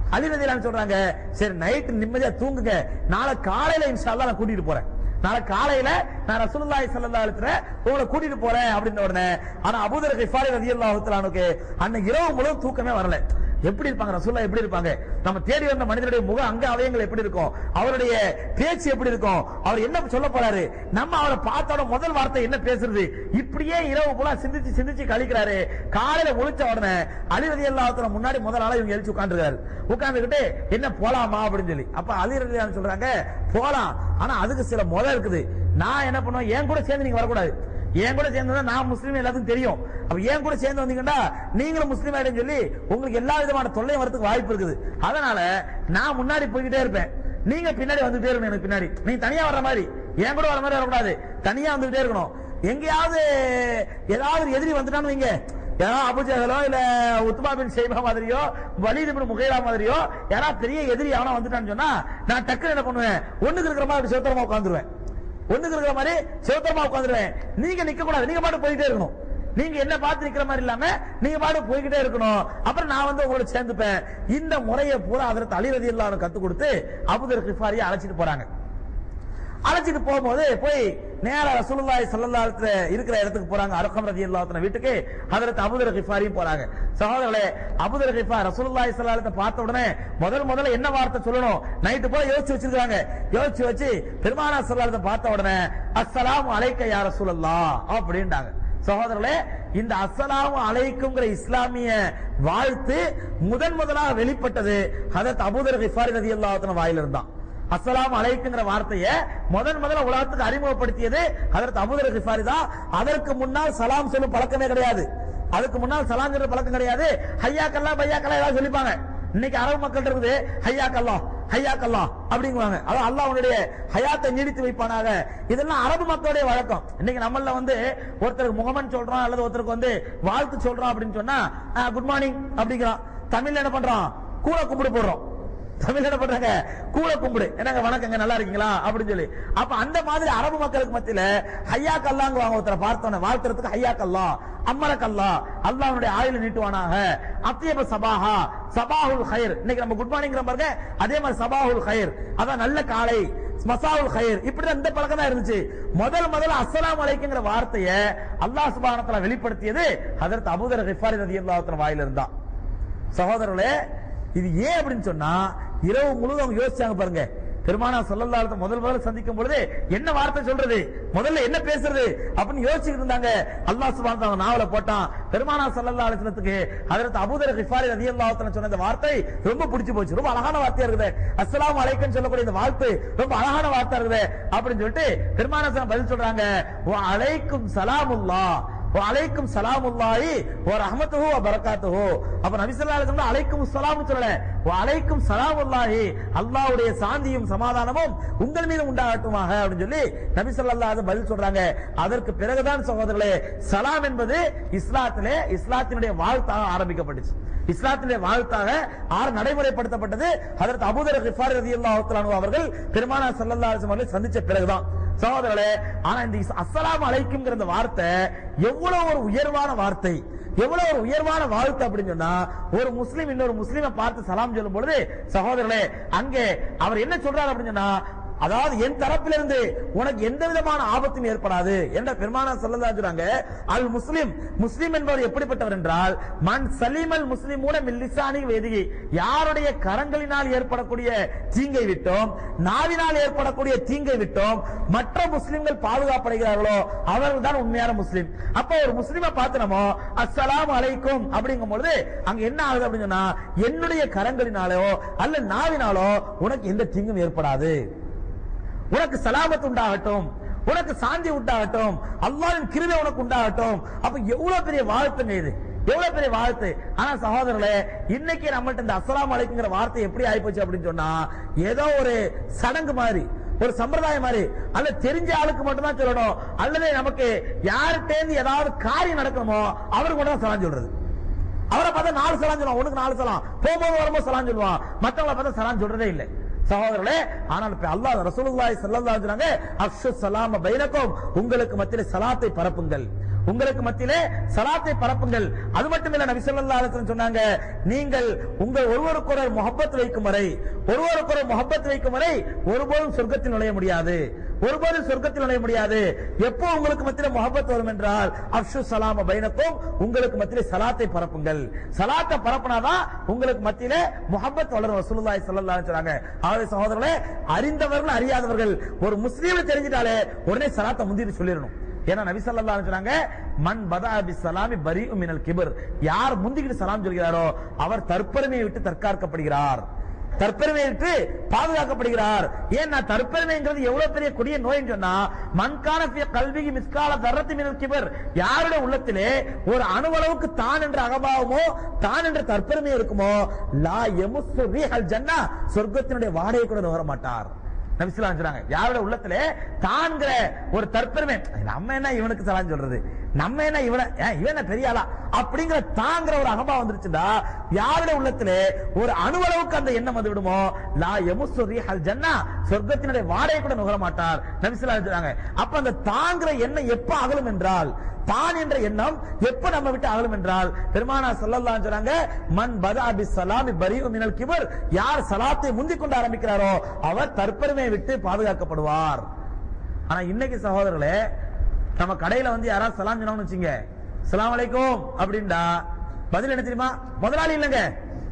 அலிரதிலான்னு சொல்றாங்க சரி நைட்டு நிம்மதியா தூங்குங்க நாளை காலையில இன்ஷா அல்லாஹ் நான் கூட்டிட்டு போறேன் நாளை காலையில நான் ரசூலுல்லாஹி ஸல்லல்லாஹு அலைஹி வஸல்லம் உங்களை கூட்டிட்டு போறேன் அப்படின்ன உடனே ஆனா அபூதர் கிஃபாரி ரலியல்லாஹு தஆலா அன்ஹுக்கு அன்னைக்கு இரவு முழுவதும் தூக்கமே வரல எப்படி இருப்பாங்க ரசூல்லா எப்படி இருப்பாங்க நம்ம தேடி வந்த மனிதனுடைய முக அங்க அவயங்கள் எப்படி இருக்கும் அவருடைய பேச்சு எப்படி இருக்கும் அவர் என்ன சொல்ல போறாரு நம்ம அவரை பார்த்தோட முதல் வார்த்தை என்ன பேசுறது இப்படியே இரவு பூரா சிந்திச்சு சிந்திச்சு கழிக்கிறாரு காலையில முழிச்ச உடனே அலிரதி அல்லாஹத்துல முன்னாடி முதல் ஆளா இவங்க எழுச்சி உட்காந்துருக்காரு உட்கார்ந்துகிட்டு என்ன போலாமா அப்படின்னு சொல்லி அப்ப அலிரதி சொல்றாங்க போலாம் ஆனா அதுக்கு சில முறை இருக்குது நான் என்ன பண்ணுவேன் என் கூட சேர்ந்து நீங்க வரக்கூடாது என் கூட சேர்ந்து நான் முஸ்லீம் எல்லாத்துக்கும் தெரியும் அப்ப என் கூட சேர்ந்து வந்தீங்கன்னா நீங்களும் முஸ்லீம் ஆயிடும் சொல்லி உங்களுக்கு எல்லா விதமான தொல்லையும் வரதுக்கு வாய்ப்பு இருக்குது அதனால நான் முன்னாடி போய்கிட்டே இருப்பேன் நீங்க பின்னாடி வந்துட்டே இருக்கணும் எனக்கு பின்னாடி நீங்க தனியா வர்ற மாதிரி என் கூட வர மாதிரி வரக்கூடாது தனியா வந்துகிட்டே இருக்கணும் எங்கேயாவது ஏதாவது ஒரு எதிரி வந்துட்டான்னு வைங்க யாரா அபுஜகலோ இல்ல உத்மா பின் ஷைபா மாதிரியோ வலீது பின் முகைரா மாதிரியோ யாரா பெரிய எதிரி அவனா வந்துட்டான்னு சொன்னா நான் டக்குனு என்ன பண்ணுவேன் ஒண்ணுக்கு இருக்கிற மாதிரி சிவத்தரமா உட்காந்துருவேன் ஒண்ணுக்கு இருக்கிற மாதிரி சிவத்தரமா உட்காந்துருவேன் நீங்க நிக்க கூடாது நீங்க பாட்டு போயிட்டே இருக்கணும் நீங்க என்ன பார்த்து நிக்கிற மாதிரி இல்லாம நீங்க பாட்டு போய்கிட்டே இருக்கணும் அப்புறம் நான் வந்து உங்களோட சேர்ந்துப்பேன் இந்த முறையை பூரா அதற்கு அலிரதி எல்லாரும் கத்து கொடுத்து அபுதர் கிஃபாரியை அழைச்சிட்டு போறாங்க அழைச்சிட்டு போகும்போது போய் நேரா ரசூலுல்லாஹி ஸல்லல்லாஹு அலைஹி வஸல்லம் இருக்கிற இடத்துக்கு போறாங்க அர்கம் ரலியல்லாஹு அன்ஹு வீட்டுக்கு ஹஜரத் அபூதர் கிஃபாரியும் போறாங்க சகோதரர்களே அபூதர் கிஃபார் ரசூலுல்லாஹி ஸல்லல்லாஹு அலைஹி வஸல்லம் பார்த்த உடனே முதல் முதல்ல என்ன வார்த்தை சொல்லணும் நைட்டு போய் யோசிச்சு வச்சிருக்காங்க யோசிச்சு வச்சு பெருமானா ஸல்லல்லாஹு அலைஹி வஸல்லம் பார்த்த உடனே அஸ்ஸலாமு அலைக்க யா ரசூலல்லாஹ் அப்படின்றாங்க சகோதரர்களே இந்த அஸ்ஸலாமு அலைக்கும்ங்கிற இஸ்லாமிய வாழ்த்து முதன் முதலாக வெளிப்பட்டது ஹதரத் அபூதர் கிஃபாரி ரலியல்லாஹு அன்ஹு வாயிலிருந்து தான் அஸ்ஸலாமு அலைக்குங்கிற வார்த்தையை முதன் முதல்ல உலகத்துக்கு அறிமுகப்படுத்தியது அதற்கு அபூதர் கிஃபாரி தான் அதற்கு முன்னால் சலாம் சொல்லும் பழக்கமே கிடையாது அதுக்கு முன்னால் சலாம் சொல்ற பழக்கம் கிடையாது ஹையா கல்லா பையா கல்லா ஏதாவது சொல்லிப்பாங்க இன்னைக்கு அரபு மக்கள் இருக்குது ஹையா கல்லா ஹையா கல்லா அப்படிங்குவாங்க அதான் அல்லாஹ் உன்னுடைய ஹயாத்தை நீடித்து வைப்பானாக இதெல்லாம் அரபு மக்களுடைய வழக்கம் இன்னைக்கு நம்மள வந்து ஒருத்தருக்கு முகமன் சொல்றோம் அல்லது ஒருத்தருக்கு வந்து வாழ்த்து சொல்றோம் அப்படின்னு சொன்னா குட் மார்னிங் அப்படிங்கிறான் தமிழ்ல என்ன பண்றோம் கூட கும்பிடு போடுறோம் தமிழ் என்ன பண்றாங்க கூல கும்பிடு என்னங்க வணக்கங்க நல்லா இருக்கீங்களா அப்படின்னு சொல்லி அப்ப அந்த மாதிரி அரபு மக்களுக்கு மத்தியில ஹையா கல்லாங்க வாங்க ஒருத்தரை பார்த்தோன்னே வாழ்த்துறதுக்கு ஹையா கல்லா அம்மர கல்லா அல்லாஹ்வுடைய ஆயுள் நீட்டுவானாக அத்தியப சபாஹா சபாஹுல் ஹைர் இன்னைக்கு நம்ம குட் மார்னிங் பாருங்க அதே மாதிரி சபாஹுல் ஹைர் அதான் நல்ல காலை மசாவுல் ஹைர் இப்படி இந்த பழக்கம் தான் இருந்துச்சு முதல் முதல்ல அஸ்ஸலாமு அலைக்குங்கிற வார்த்தையை அல்லாஹ் சுப்ஹானஹு வெளிப்படுத்தியது ஹஜரத் அபூதர் கிஃபாரி ரலியல்லாஹு அன்ஹு வாயில இருந்தான் சகோதரர்களே இது ஏன் அப்படின்னு சொன்னா இரவு முழுவதும் அவங்க யோசிச்சாங்க பாருங்க பெருமானா சொல்லல்லாத முதல் முதல்ல சந்திக்கும் பொழுது என்ன வார்த்தை சொல்றது முதல்ல என்ன பேசுறது அப்படின்னு யோசிச்சுட்டு இருந்தாங்க அல்லாஹ் சுபான் அவங்க நாவல போட்டான் பெருமானா சல்லல்லா அலிஸ்லத்துக்கு அதற்கு அபூதர் கிஃபாரி ரதி அல்லாஹ் சொன்ன இந்த வார்த்தை ரொம்ப பிடிச்சு போச்சு ரொம்ப அழகான வார்த்தையா இருக்குது அஸ்ஸலாமு அலைக்கும் சொல்லக்கூடிய இந்த வார்த்தை ரொம்ப அழகான வார்த்தை இருக்குது அப்படின்னு சொல்லிட்டு பெருமானா சல்லம் பதில் சொல்றாங்க "வ அலைக்கும் சலாமுல்லா அலைக்கும் சலாமுல்லாஹி வ ரஹ்மத்துஹு வ பரக்காத்துஹு அப்ப நபி ஸல்லல்லாஹு அலைஹி வஸல்லம் அலைக்கும் ஸலாம் சொல்லல வ அலைக்கும் சலாமுல்லாஹி அல்லாஹ்வுடைய சாந்தியும் சமாதானமும் உங்கள் மீது உண்டாகட்டுமாக அப்படின்னு சொல்லி நபி ஸல்லல்லாஹு அலைஹி பதில் சொல்றாங்க அதற்கு பிறகுதான் சகோதரர்களே சலாம் என்பது இஸ்லாத்திலே இஸ்லாத்தினுடைய வாழ்த்தாக ஆரம்பிக்கப்பட்டுச்சு இஸ்லாத்தினுடைய வாழ்த்தாக ஆறு நடைமுறைப்படுத்தப்பட்டது அதற்கு அபூதர் கிஃபார் ரலியல்லாஹு தஆலா அவர்கள் பெருமானார் ஸல்லல்லாஹு அலைஹி வஸல்லம் அவர்களை சந்திச்ச பிறகுதான் சகோதரர்களே ஆனா இந்த இஸ்- அஸ்ஸலாமு அலைக்கும்ங்கிற இந்த வார்த்தை எவ்வளவு ஒரு உயர்வான வார்த்தை எவ்வளவு ஒரு உயர்வான வாழ்த்து அப்படின்னு சொன்னா ஒரு முஸ்லீம் இன்னொரு முஸ்லீமை பார்த்து சலாம் சொல்லும் பொழுது சகோதரர்களே அங்கே அவர் என்ன சொல்றாரு அப்படின்னு சொன்னா அதாவது என் தரப்பிலிருந்து உனக்கு எந்த விதமான ஆபத்தும் ஏற்படாது என்ற பெருமானா சொல்லலாம் சொல்றாங்க அல் முஸ்லிம் முஸ்லிம் என்பவர் எப்படிப்பட்டவர் என்றால் மன் சலீமல் முஸ்லிமூன மில்லிசானி வேதிகை யாருடைய கரங்களினால் ஏற்படக்கூடிய தீங்கை விட்டோம் நாவினால் ஏற்படக்கூடிய தீங்கை விட்டோம் மற்ற முஸ்லிம்கள் பாதுகாப்படைகிறார்களோ அவர்கள் தான் உண்மையான முஸ்லிம் அப்போ ஒரு முஸ்லிமை பார்த்து நம்ம அஸ்ஸலாமு அலைக்கும் அப்படிங்கும் பொழுது அங்க என்ன ஆகுது அப்படின்னு சொன்னா என்னுடைய கரங்களினாலோ அல்ல நாவினாலோ உனக்கு எந்த தீங்கும் ஏற்படாது உனக்கு சலாமத் உண்டாகட்டும் உனக்கு சாந்தி உண்டாகட்டும் அல்லாஹ்வின் கிருபை உனக்கு உண்டாகட்டும் அப்ப எவ்வளவு பெரிய வாழ்த்துங்க இது எவ்வளவு பெரிய வாழ்த்து ஆனா சகோதரர்களே இன்னைக்கு நம்மள்ட்ட இந்த அஸ்ஸலாமு அலைக்குங்கிற வார்த்தை எப்படி ஆயிப்போச்சு அப்படின்னு சொன்னா ஏதோ ஒரு சடங்கு மாதிரி ஒரு சம்பிரதாயம் மாதிரி அல்ல தெரிஞ்ச ஆளுக்கு மட்டும் தான் சொல்லணும் அல்லது நமக்கு யார்கிட்ட ஏதாவது காரியம் நடக்கணுமோ அவருக்கு மட்டும் தான் சலாம் சொல்றது அவரை பார்த்தா நாலு சலாம் சொல்லுவான் உனக்கு நாலு சலாம் போகும்போது வரும்போது சலாம் சொல்லுவான் மத்தவங்கள பார்த்தா சலாம் சொல்றதே இல்லை சகோதரர்களே ஆனால் இப்ப அல்லாஹ் ரசூலுல்லாஹி ஸல்லல்லாஹு அலைஹி வஸல்லம் அஃஷு ஸலாம பைனக்கும் உங்களுக்கு மத்தியிலே சலாத்தை பரப்புங்கள் உங்களுக்கு மத்தியிலே சலாத்தை பரப்புங்கள் அது மட்டும் இல்ல நபி ஸல்லல்லாஹு அலைஹி வஸல்லம் சொன்னாங்க நீங்கள் உங்கள் ஒருவருக்கொருவர் முஹப்பத் வைக்கும் வரை ஒருவருக்கொருவர் முஹப்பத் வைக்கும் வரை ஒருபோதும் சொர்க்கத்தில் நுழைய முடியாது ஒருபோதும் சொர்க்கத்தில் நுழைய முடியாது எப்போ உங்களுக்கு மத்தியில முஹப்பத் வரும் என்றால் அப்ஷு சலாம பைனக்கும் உங்களுக்கு மத்தியிலே சலாத்தை பரப்புங்கள் சலாத்தை பரப்புனாதான் உங்களுக்கு மத்தியிலே முஹப்பத் வளரும் ரசூலுல்லாஹி ஸல்லல்லாஹு அலைஹி சொன்னாங்க ஆகவே சகோதரர்களே அறிந்தவர்கள் அறியாதவர்கள் ஒரு முஸ்லீம் தெரிஞ்சிட்டாலே உடனே சலாத்தை முந்திட்டு சொல்லிடணும் ஏன்னா நபி ஸல்லல்லாஹு அலைஹி சொன்னாங்க மன் பதா பி சலாமி பரீஉ மினல் கிபர் யார் முந்திக்கிட்டு சலாம் சொல்கிறாரோ அவர் தற்பெருமையை விட்டு தற்காக்கப்படுகிறார் தற்பெருமையை விட்டு பாதுகாக்கப்படுகிறார் ஏன்னா தற்பெருமைங்கிறது எவ்வளவு பெரிய கொடிய நோய்னு சொன்னா மண்கான கல்விக்கு மிஸ்கால தரத்து மினல் கிபர் யாருடைய உள்ளத்திலே ஒரு அணுவளவுக்கு தான் என்ற அகபாவமோ தான் என்ற தற்பெருமை இருக்குமோ லா எமுசு ரீஹல் ஜன்னா சொர்க்கத்தினுடைய வாடையை கூட நுகர மாட்டார் நபிசுலாம் சொல்றாங்க யாரோட உள்ளத்திலே தான்கிற ஒரு தற்பெருமை நம்ம என்ன இவனுக்கு சலான் சொல்றது நம்ம என்ன இவன ஏன் இவன் என்ன பெரிய ஆளா அப்படிங்கிற தாங்கிற ஒரு அகபா வந்துருச்சுடா யாரோட உள்ளத்திலே ஒரு அணுவளவுக்கு அந்த எண்ணம் வந்து விடுமோ லா எமுசு ரீஹல் ஜன்னா சொர்க்கத்தினுடைய வாடையை கூட நுகர மாட்டார் நபிசுலாம் சொல்றாங்க அப்ப அந்த தாங்கிற எண்ணம் எப்ப அகலும் என்றால் தான் என்ற எண்ணம் எப்ப நம்ம விட்டு அகலும் என்றால் பெருமானா ஸல்லல்லாஹு சொல்றாங்க மன் பதா பி ஸலாமி பரீஉ மினல் கிபர் யார் சலாத்தை முந்திக் கொண்டு ஆரம்பிக்கிறாரோ அவர் தற்பெருமையை விட்டு பாதுகாக்கப்படுவார் ஆனா இன்னைக்கு சகோதரர்களே நம்ம கடையில வந்து யாராவது சலாம் சொன்னாங்கன்னு வச்சுங்க சலாம் அலைக்கும் அப்படின்டா பதில் என்ன தெரியுமா முதலாளி இல்லைங்க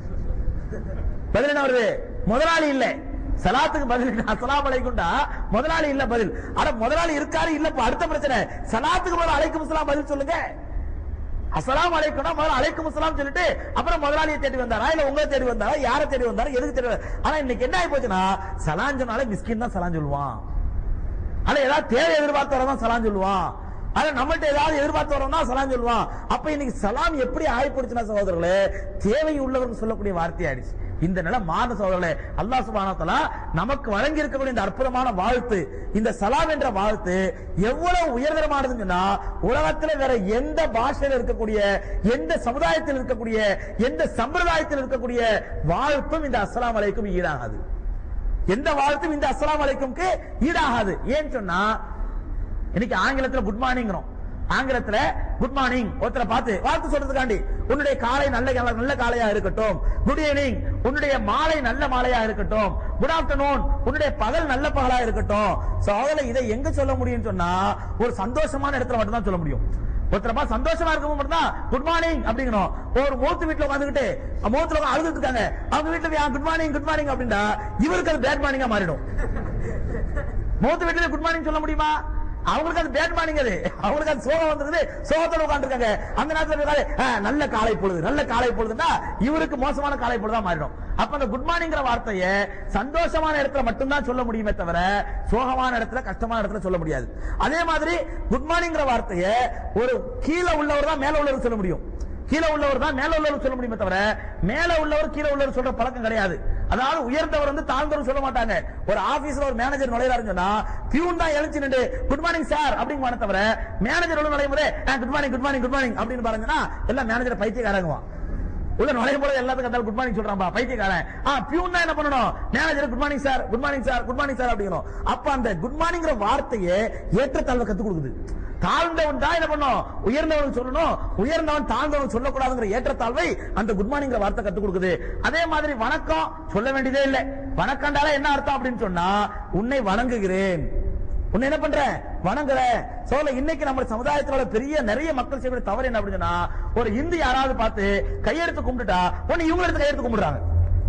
பதில் என்ன வருது முதலாளி இல்ல சலாத்துக்கு பதில் அஸ்ஸலாமு அலைக்கும்டா முதலாளி இல்ல பதில் அட முதலாளி இருக்காரு இல்ல இப்ப அடுத்த பிரச்சனை சலாத்துக்கு பதில் அலைக்கும் சலாம் பதில் சொல்லுங்க அஸ்ஸலாமு அலைக்கும்னா முதல்ல அலைக்கும் சலாம் சொல்லிட்டு அப்புறம் முதலாளியை தேடி வந்தாரா இல்ல உங்களை தேடி வந்தாரா யாரை தேடி வந்தாரா எதுக்கு தேடி வந்தாரா? ஆனா இன்னைக்கு என்ன ஆகி போச்சுன்னா சலான் சொன்னாலே மிஸ்கின் தான் சலான் சொல்லுவான் அல்ல ஏதாவது தேவை எதிர்பார்த்து வரதான் சலாம் சொல்லுவான் அல்ல நம்மள்ட்ட ஏதாவது எதிர்பார்த்து வரோம்னா சலாம் சொல்லுவான் அப்ப இன்னைக்கு சலாம் எப்படி ஆயிப்போச்சுன்னா சகோதரர்களே தேவை உள்ளவர்கள் சொல்லக்கூடிய வார்த்தை ஆயிடுச்சு இந்த நிலை மாற சகோதரர்களே அல்லாஹ் சுப்ஹானஹு வ தஆலா நமக்கு வழங்கி இருக்கக்கூடிய இந்த அற்புதமான வாழ்த்து இந்த சலாம் என்ற வாழ்த்து எவ்வளவு உயர்தரமானதுன்னு சொன்னா உலகத்துல வேற எந்த பாஷையில இருக்கக்கூடிய எந்த சமுதாயத்தில் இருக்கக்கூடிய எந்த சம்பிரதாயத்தில் இருக்கக்கூடிய வாழ்த்தும் இந்த அஸ்ஸலாமு அலைக்கும் ஈடாகாது எந்த வாழ்த்தும் இந்த அஸ்ஸலாமு அலைக்கும்க்கு ஈடாகாது ஏன்னு சொன்னா இன்னைக்கு ஆங்கிலத்துல குட் மார்னிங்கிறோம் ஆங்கிலத்துல குட் மார்னிங் ஒருத்தரை பார்த்து வாழ்த்து சொல்றதுக்காண்டி உன்னுடைய காலை நல்ல நல்ல காலையா இருக்கட்டும் குட் ஈவினிங் உன்னுடைய மாலை நல்ல மாலையா இருக்கட்டும் குட் ஆஃப்டர்நூன் உன்னுடைய பகல் நல்ல பகலா இருக்கட்டும் சோதனை இதை எங்க சொல்ல முடியும்னு சொன்னா ஒரு சந்தோஷமான இடத்துல மட்டும் தான் சொல்ல முடியும் ஒருத்தர பார்த்து சந்தோஷமா இருக்கும் மட்டும் தான் குட் மார்னிங் அப்படிங்கணும் ஒரு மூத்து வீட்டுல உட்காந்துக்கிட்டு மூத்துல உட்காந்து அழுதுட்டு இருக்காங்க அவங்க வீட்டுல குட் மார்னிங் குட் மார்னிங் அப்படின்னா இவருக்கு அது பேட் மார்னிங்கா மாறிடும் மூத்த வீட்டுல குட் மார்னிங் சொல்ல முடியுமா அவங்களுக்கு அது பேட் மார்னிங் அது அவங்களுக்கு அது சோகம் வந்திருக்குது சோகத்தோட உட்காந்துருக்காங்க அந்த நேரத்துல போய் உட்கார்ந்து, "ஆ, நல்ல காலை பொழுது நல்ல காலை பொழுதுன்னா இவருக்கு மோசமான காலை பொழுதா மாறிடும் அப்ப அந்த குட் மார்னிங்கிற வார்த்தையை சந்தோஷமான இடத்துல மட்டும்தான் சொல்ல முடியுமே தவிர சோகமான இடத்துல கஷ்டமான இடத்துல சொல்ல முடியாது அதே மாதிரி குட் மார்னிங்கிற வார்த்தையை ஒரு கீழே உள்ளவர் தான் மேல உள்ளவர் சொல்ல முடியும் கீழே உள்ளவர் தான் மேல உள்ளவர் சொல்ல முடியுமே தவிர மேல உள்ளவர் கீழே உள்ளவர் சொல்ற பழக்கம் கிடையாது அதாவது உயர்ந்தவர் வந்து தாழ்ந்தவர் சொல்ல மாட்டாங்க ஒரு ஆபீஸ்ல ஒரு மேனேஜர் நுழையிறாருன்னு சொன்னா பியூன் தான் எழுச்சி நின்று குட் மார்னிங் சார் அப்படிங்க தவிர மேனேஜர் உள்ள நுழையும் போதே good morning good morning good morning அப்படின்னு பாருங்கன்னா எல்லாம் மேனேஜர் பைத்தியக்காரங்குவான் உள்ள நுழையும் போது எல்லாத்துக்கும் குட் மார்னிங் சொல்றான்பா பைத்தியக்காரன் ஆ பியூன் தான் என்ன பண்ணணும் manager good morning sir good morning sir good morning sir அப்படிங்கணும் அப்ப அந்த குட் மார்னிங்கிற வார்த்தையை ஏற்றத்தாழ்வை கத்து கொடுக்குது தாழ்ந்தவன் தான் என்ன பண்ணும் உயர்ந்தவன் சொல்லணும் உயர்ந்தவன் தாழ்ந்தவன் சொல்லக்கூடாதுங்கிற ஏற்றத்தாழ்வை அந்த குட் மார்னிங்கிற வார்த்தை கத்து கொடுக்குது அதே மாதிரி வணக்கம் சொல்ல வேண்டியதே இல்லை வணக்கம்டால என்ன அர்த்தம் அப்படின்னு சொன்னா உன்னை வணங்குகிறேன் உன்னை என்ன பண்ற வணங்குற சோல இன்னைக்கு நம்ம சமுதாயத்தோட பெரிய நிறைய மக்கள் செய்யக்கூடிய தவறு என்ன அப்படின்னு சொன்னா ஒரு இந்து யாராவது பார்த்து கையெடுத்து கும்பிட்டுட்டா உன்னை இவங்க எடுத்து கையெடுத்து கும்பிடுறாங்க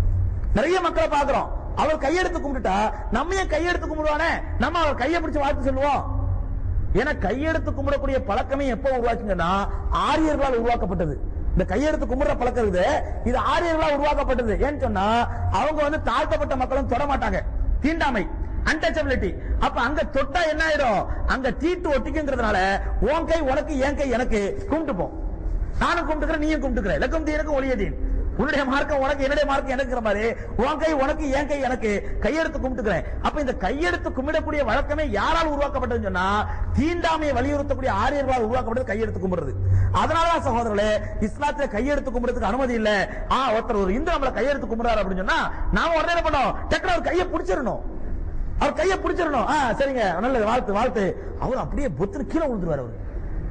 நிறைய மக்களை பாக்குறோம் அவர் கையெடுத்து கும்பிட்டுட்டா நம்ம ஏன் கையெடுத்து கும்பிடுவானே நம்ம அவர் கையை பிடிச்சு வாழ்த்து சொல்லுவோம் ஏன்னா கையெடுத்து கும்பிடக்கூடிய பழக்கமே எப்ப உருவாச்சுங்கன்னா ஆரியர்களால் உருவாக்கப்பட்டது இந்த கையெடுத்து கும்பிடுற பழக்கம் இருக்குது இது ஆரியர்களால் உருவாக்கப்பட்டது ஏன்னு சொன்னா அவங்க வந்து தாழ்த்தப்பட்ட மக்களும் தொட மாட்டாங்க தீண்டாமை அன்டச்சபிலிட்டி அப்ப அங்க தொட்டா என்ன ஆயிடும் அங்க தீட்டு ஒட்டிக்குங்கிறதுனால உன் கை உனக்கு என் கை எனக்கு கும்பிட்டுப்போம் நானும் கும்பிட்டுக்கிறேன் நீயும் கும்பிட்டுக்கிற லக்கம் தீனுக்கும் ஒளியதீன் உன்னுடைய மார்க்கம் உனக்கு என்னுடைய மார்க்கம் எனக்குற மாதிரி உன் கை உனக்கு என் கை எனக்கு கையெடுத்து கும்பிட்டுக்கிறேன் அப்ப இந்த கையெடுத்து கும்பிடக்கூடிய வழக்கமே யாரால் உருவாக்கப்பட்டதுன்னு சொன்னா தீண்டாமையை வலியுறுத்தக்கூடிய ஆரியர்களால் உருவாக்கப்பட்டது கையெடுத்து கும்பிடுறது அதனாலதான் சகோதரர்களே இஸ்லாத்துல கையெடுத்து கும்பிடுறதுக்கு அனுமதி இல்ல ஆ ஒருத்தர் ஒரு இந்து நம்மள கையெடுத்து கும்பிடுறாரு அப்படின்னு சொன்னா நாம உடனே என்ன பண்ணோம் டக்குனு அவர் கையை பிடிச்சிடணும் அவர் கையை பிடிச்சிடணும் ஆ சரிங்க நல்லது வாழ்த்து வாழ்த்து அவர் அப்படியே பொத்துன்னு கீழே விழுந்துருவாரு அவர்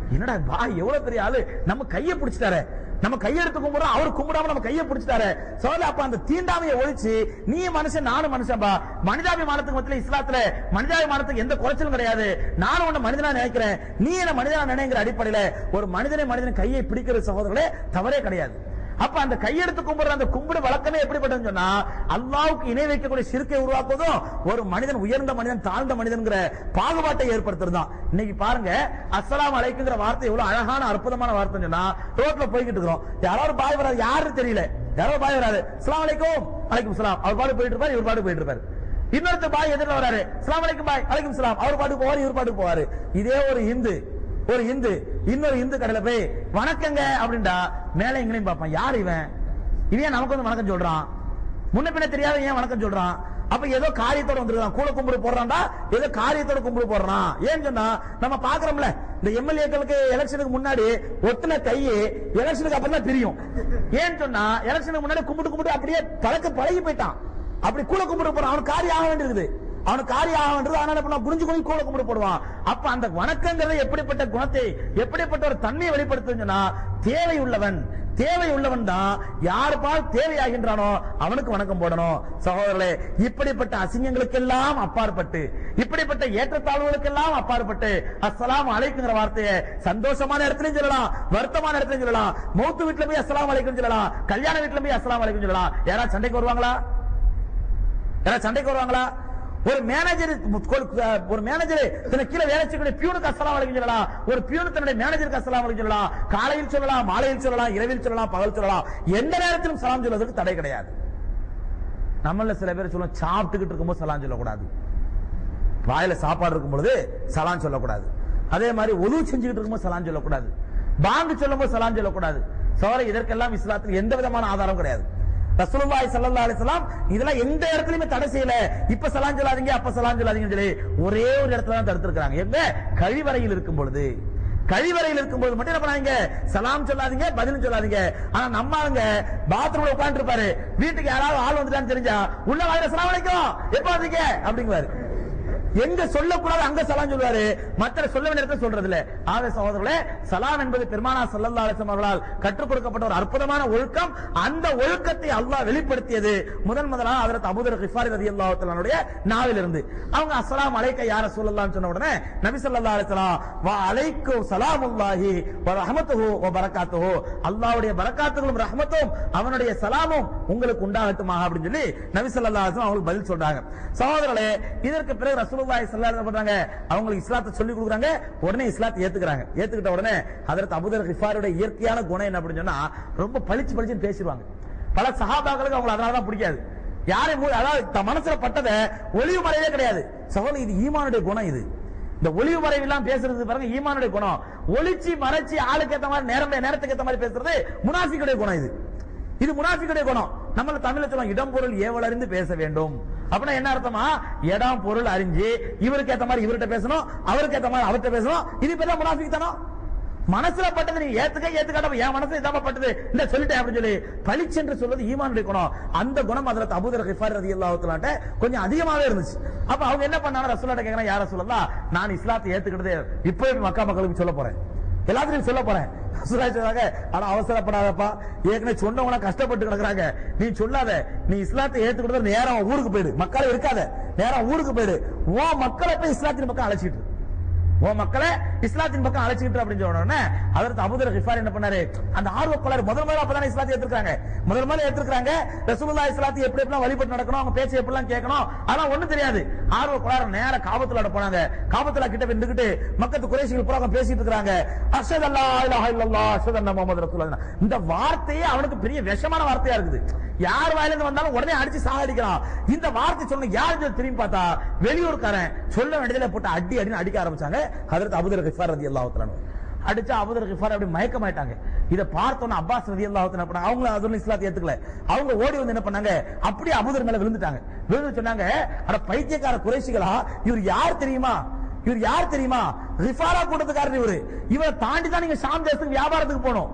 என்னடா பா எவ்வளவு பெரிய ஆளு நம்ம கையை பிடிச்சிட்டாரு நம்ம கையெடுத்து கும்பிடுறோம் அவர் கும்பிடாம நம்ம கையை பிடிச்சிட்டாரு சோழ அப்ப அந்த தீண்டாமையை ஒழிச்சு நீ மனுஷன் நானும் மனுஷன்பா மனிதாபிமானத்துக்கு மத்தியில இஸ்லாத்துல மனிதாபிமானத்துக்கு எந்த குறைச்சலும் கிடையாது நானும் உன்னை மனிதனா நினைக்கிறேன் நீ என்ன மனிதனா நினைக்கிற அடிப்படையில ஒரு மனிதனை மனிதன் கையை பிடிக்கிற சகோதரர்களே தவறே கிடையாது அப்ப அந்த கையெடுத்து கும்பிடுற அந்த கும்பிடு வழக்கமே எப்படிப்பட்டதுன்னு சொன்னா அல்லாவுக்கு இணை வைக்கக்கூடிய சிறுக்கை உருவாக்குவதும் ஒரு மனிதன் உயர்ந்த மனிதன் தாழ்ந்த மனிதன்கிற பாகுபாட்டை ஏற்படுத்துறதுதான் இன்னைக்கு பாருங்க அஸ்ஸலாமு அலைக்குங்கிற வார்த்தை எவ்வளவு அழகான அற்புதமான வார்த்தை சொன்னா ரோட்ல போய்கிட்டு இருக்கிறோம் யாராவது பாய் வராது யாரு தெரியல யாரோ பாய் வராது அஸ்ஸலாமு அலைக்கும் அலைக்கும் சலாம் அவர் பாட்டு போயிட்டு இருப்பாரு இவர் பாட்டு போயிட்டு இருப்பாரு இன்னொருத்தர் பாய் எதிரில் வராரு அஸ்ஸலாமு அலைக்கும் பாய் அலைக்கும் சலாம் அவர் பாட்டுக்கு போவாரு இவர் பாட்டுக்கு போவாரு இதே ஒரு இந்து ஒரு இந்து இன்னொரு இந்து கடையில போய் வணக்கங்க அப்படின்டா மேல எங்களையும் பார்ப்பான் யார் இவன் இவன் நமக்கு வந்து வணக்கம் சொல்றான் முன்ன பின்ன தெரியாத ஏன் வணக்கம் சொல்றான் அப்ப ஏதோ காரியத்தோட வந்திருக்கான் கூட கும்பிடு போடுறான்டா ஏதோ காரியத்தோட கும்பிடு போடுறான் ஏன் சொன்னா நம்ம பாக்குறோம்ல இந்த எம்எல்ஏக்களுக்கு எலெக்ஷனுக்கு முன்னாடி ஒட்டுன கை எலெக்ஷனுக்கு அப்புறம் தான் தெரியும் ஏன் சொன்னா எலெக்ஷனுக்கு முன்னாடி கும்பிட்டு கும்பிட்டு அப்படியே பழக்க பழகி போயிட்டான் அப்படி கூட கும்பிட்டு போறான் அவனுக்கு காரியம் ஆக வேண்டியிருக்குது அவனுக்கு காரியம் ஆக வேண்டியது அதனால இப்ப நான் குனிஞ்சு குனிஞ்சு கூட கும்பிட போடுவான் அப்ப அந்த வணக்கங்கிறது எப்படிப்பட்ட குணத்தை எப்படிப்பட்ட ஒரு தன்மையை வெளிப்படுத்துச்சுன்னா தேவை உள்ளவன் தேவை உள்ளவன் தான் யார் பால் தேவையாகின்றானோ அவனுக்கு வணக்கம் போடணும் சகோதரர்களே இப்படிப்பட்ட அசிங்கங்களுக்கெல்லாம் அப்பாற்பட்டு இப்படிப்பட்ட ஏற்றத்தாழ்வுகளுக்கெல்லாம் அப்பாற்பட்டு அஸ்ஸலாமு அலைக்குங்கிற வார்த்தையை சந்தோஷமான இடத்துலயும் சொல்லலாம் வருத்தமான இடத்துலயும் சொல்லலாம் மௌத்து வீட்டுல போய் அஸ்ஸலாமு அலைக்கும் சொல்லலாம் கல்யாண வீட்டுல போய் அஸ்ஸலாமு அலைக்கும் சொல்லலாம் யாராவது சண்டைக்கு வருவாங்களா யாராவது சண்டைக்கு வருவாங்களா ஒரு மேனேஜர் ஒரு மேனேஜர் தன்னை கீழே வேலை செய்யக்கூடிய பியூனுக்கு அஸ்ஸலாமு அலைக்கும் சொல்லலாம் ஒரு பியூனு தன்னுடைய மேனேஜருக்கு அஸ்ஸலாமு அலைக்கும் சொல்லலாம் காலையில் சொல்லலாம் மாலையில் சொல்லலாம் இரவில் சொல்லலாம் பகல் சொல்லலாம் எந்த நேரத்திலும் சலாம் சொல்வதற்கு தடை கிடையாது நம்மள சில பேர் சொல்லுவோம் சாப்பிட்டுக்கிட்டு இருக்கும்போது சலாம் சொல்லக்கூடாது வாயில சாப்பாடு இருக்கும் பொழுது சலான் சொல்லக்கூடாது அதே மாதிரி ஒலு செஞ்சுக்கிட்டு இருக்கும்போது சலான் சொல்லக்கூடாது பாங்கு சொல்லும்போது சலான் சொல்லக்கூடாது சோர இதற்கெல்லாம் இஸ்லாத்தில் எந்த விதமான ஆதாரம் கிடையாது ரசூலுல்லாஹி ஸல்லல்லாஹு அலைஹி வஸல்லம் இதெல்லாம் எந்த இடத்துலயுமே தடை செய்யல இப்ப சலான் சொல்லாதீங்க அப்ப சலான் சொல்லாதீங்கன்னு சொல்லி ஒரே ஒரு இடத்துல தான் தடுத்திருக்காங்க எங்க கழிவறையில் இருக்கும் பொழுது கழிவறையில் இருக்கும்போது மட்டும் என்ன பண்ணாங்க சலாம் சொல்லாதீங்க பதிலும் சொல்லாதீங்க ஆனா நம்ம ஆளுங்க பாத்ரூம்ல உட்கார்ந்து இருப்பாரு வீட்டுக்கு யாராவது ஆள் வந்துட்டான்னு தெரிஞ்சா உள்ள வாயில சலாம் அலைக்கும் எப்ப வந்தீங்க அப்படிங்குவாரு எங்க சொல்லக்கூடாது அங்க சலாம் சொல்லுவாரு மற்ற சொல்ல வேண்டிய இடத்துல சொல்றது இல்ல ஆக சகோதரர்களே சலாம் என்பது பெருமானா சல்லல்லா அலிஸ்லாம் அவர்களால் கற்றுக் கொடுக்கப்பட்ட ஒரு அற்புதமான ஒழுக்கம் அந்த ஒழுக்கத்தை அல்லாஹ் வெளிப்படுத்தியது முதன் முதலாக அதற்கு அபூதர் கிஃபாரி ரதி அல்லாஹுடைய நாவில் இருந்து அவங்க அஸ்ஸலாம் அலைக்க யார சொல்லலாம்னு சொன்ன உடனே நபி ஸல்லல்லாஹு அலைஹி வஸல்லம் வ அலைக்கு சலாமுல்லாஹி வ ரஹமத்துஹு வ பரக்காத்துஹு அல்லாஹ்வுடைய பரக்காத்துகளும் ரஹமத்தும் அவனுடைய சலாமும் உங்களுக்கு உண்டாகட்டுமாக அப்படின்னு சொல்லி நபி ஸல்லல்லாஹு அலைஹி வஸல்லம் அவங்களுக்கு பதில் சொல்றாங்க சகோதரர்களே இதற்கு பிறகு ரசூலுல்லாஹி ஸல்லல்லாஹு அலைஹி பண்றாங்க அவங்களுக்கு இஸ்லாத்தை சொல்லி கொடுக்குறாங்க உடனே இஸ்லாத்தை ஏத்துக்கிறாங்க ஏத்துக்கிட்ட உடனே ஹதரத் அபூதர் கிஃபாருடைய இயற்கையான குணம் என்ன அப்படின்னு சொன்னா ரொம்ப பளிச்சு பளிச்சுன்னு பேசிடுவாங்க பல சஹாபாக்களுக்கு அவங்களை அதனால தான் பிடிக்காது யாரையும் மூ- அதாவது தன் மனசுல பட்டதை ஒளிவு மறைவே கிடையாது சகோதரி இது ஈமானுடைய குணம் இது இந்த ஒளிவு மறைவு எல்லாம் பேசுறது பாருங்க ஈமானுடைய குணம் ஒளிச்சு மறைச்சு ஆளுக்கு ஏத்த மாதிரி நேரம் நேரத்துக்கு ஏத்த மாதிரி பேசுறது முனாஃபிக்குடைய குணம் இது இது முனாஃபிக்குடைய குணம் நம்மள தமிழ்ல சொல்லுவோம் இடம் பொருள் ஏவல் அறிந்து பேச வேண்டும் அப்படின்னா என்ன அர்த்தமா இடம் பொருள் அறிஞ்சு இவருக்கு ஏத்த மாதிரி இவர்கிட்ட பேசணும் அவருக்கு ஏத்த மாதிரி அவர்கிட்ட பேசணும் இது பேர் தான் முனாஃபிக் தானோ மனசுல பட்டது நீ ஏத்துக்க ஏத்துக்காட்ட என் மனசுல இதாம பட்டது இந்த சொல்லிட்டேன் அப்படின்னு சொல்லி பளிச்சென்று சொல்வது ஈமானுடைய குணம் அந்த குணம் அதுல அபூதர் கிஃபார் ரதி அல்லாஹுலாட்ட கொஞ்சம் அதிகமாவே இருந்துச்சு அப்ப அவங்க என்ன பண்ணாங்க ரசூலாட்ட கேக்குறாங்க யார சொல்லலாம் நான் இஸ்லாத்தை ஏத்துக்கிட்டது இப்போ மக்கா மக்களுக்கு சொல்ல போறேன் எல்லாத்தையும் சொல்ல போறேன் ரசூலா சொன்னாங்க ஆனா அவசரப்படாதப்பா ஏற்கனவே சொன்னவங்க கஷ்டப்பட்டு கிடக்குறாங்க நீ சொல்லாத நீ இஸ்லாத்தை ஏத்துக்கிட்டது நேரம் ஊருக்கு போயிடு மக்கள் இருக்காத நேரம் ஊருக்கு போயிடு ஓ மக்களை போய் இஸ்லாத்தின் பக்கம் அழைச்சிட்டு இரு. உன் மக்களை இஸ்லாத்தின் பக்கம் அழைச்சிக்கிட்டு அப்படின்னு சொன்ன உடனே அதற்கு அபுதர் கிஃபார் என்ன பண்ணாரு அந்த ஆர்வ கோளாறு முதல் முதல்ல அப்பதானே இஸ்லாத்தை ஏத்துக்கிறாங்க முதல் முதல்ல ஏத்துக்கிறாங்க ரசூலுல்லா இஸ்லாத்தை எப்படி எப்படிலாம் வழிபட்டு நடக்கணும் அவங்க பேச்சை எப்படிலாம் கேட்கணும் அதெல்லாம் ஒண்ணும் தெரியாது ஆர்வ கோளாறு நேர காபத்துல போனாங்க காபத்துல கிட்ட போய் நின்னுக்கிட்டு மக்கத்து குறைசிகள் பூரா அவங்க பேசிட்டு இருக்காங்க அஷத் அல்லா இலாஹ இல்லல்லாஹ் அஷத் அன்ன முஹம்மது ரசூலுல்லாஹ் இந்த வார்த்தையே அவனுக்கு பெரிய விஷமான வார்த்தையா இருக்குது யார் வாயில இருந்து வந்தாலும் உடனே அடிச்சு சாகடிக்கிறான் இந்த வார்த்தை சொன்ன யாரு திரும்பி பார்த்தா வெளியூர்காரன் சொல்ல வேண்டியதுல போட்டு அடி அடின்னு அடிக்க ஆரம்பிச்சாங்க அதற்கு அபுதர் கிஃபார் ரதி அல்லாஹ் அடிச்சா அபுதர் கிஃபார் அப்படி மயக்கமாயிட்டாங்க இத பார்த்தோன்னு அப்பாஸ் ரதி அல்லாஹ் என்ன பண்ணாங்க அவங்க அதுல இஸ்லாத்தை ஏத்துக்கல அவங்க ஓடி வந்து என்ன பண்ணாங்க அப்படியே அபுதர் மேல விழுந்துட்டாங்க விழுந்து சொன்னாங்க அட பைத்தியக்கார குறைசிகளா இவர் யார் தெரியுமா இவர் யார் தெரியுமா ரிஃபாரா கூட்டத்துக்காரர் இவரு இவரை தாண்டி தான் நீங்க ஷாம் தேசத்துக்கு வியாபாரத்துக்கு போகணும்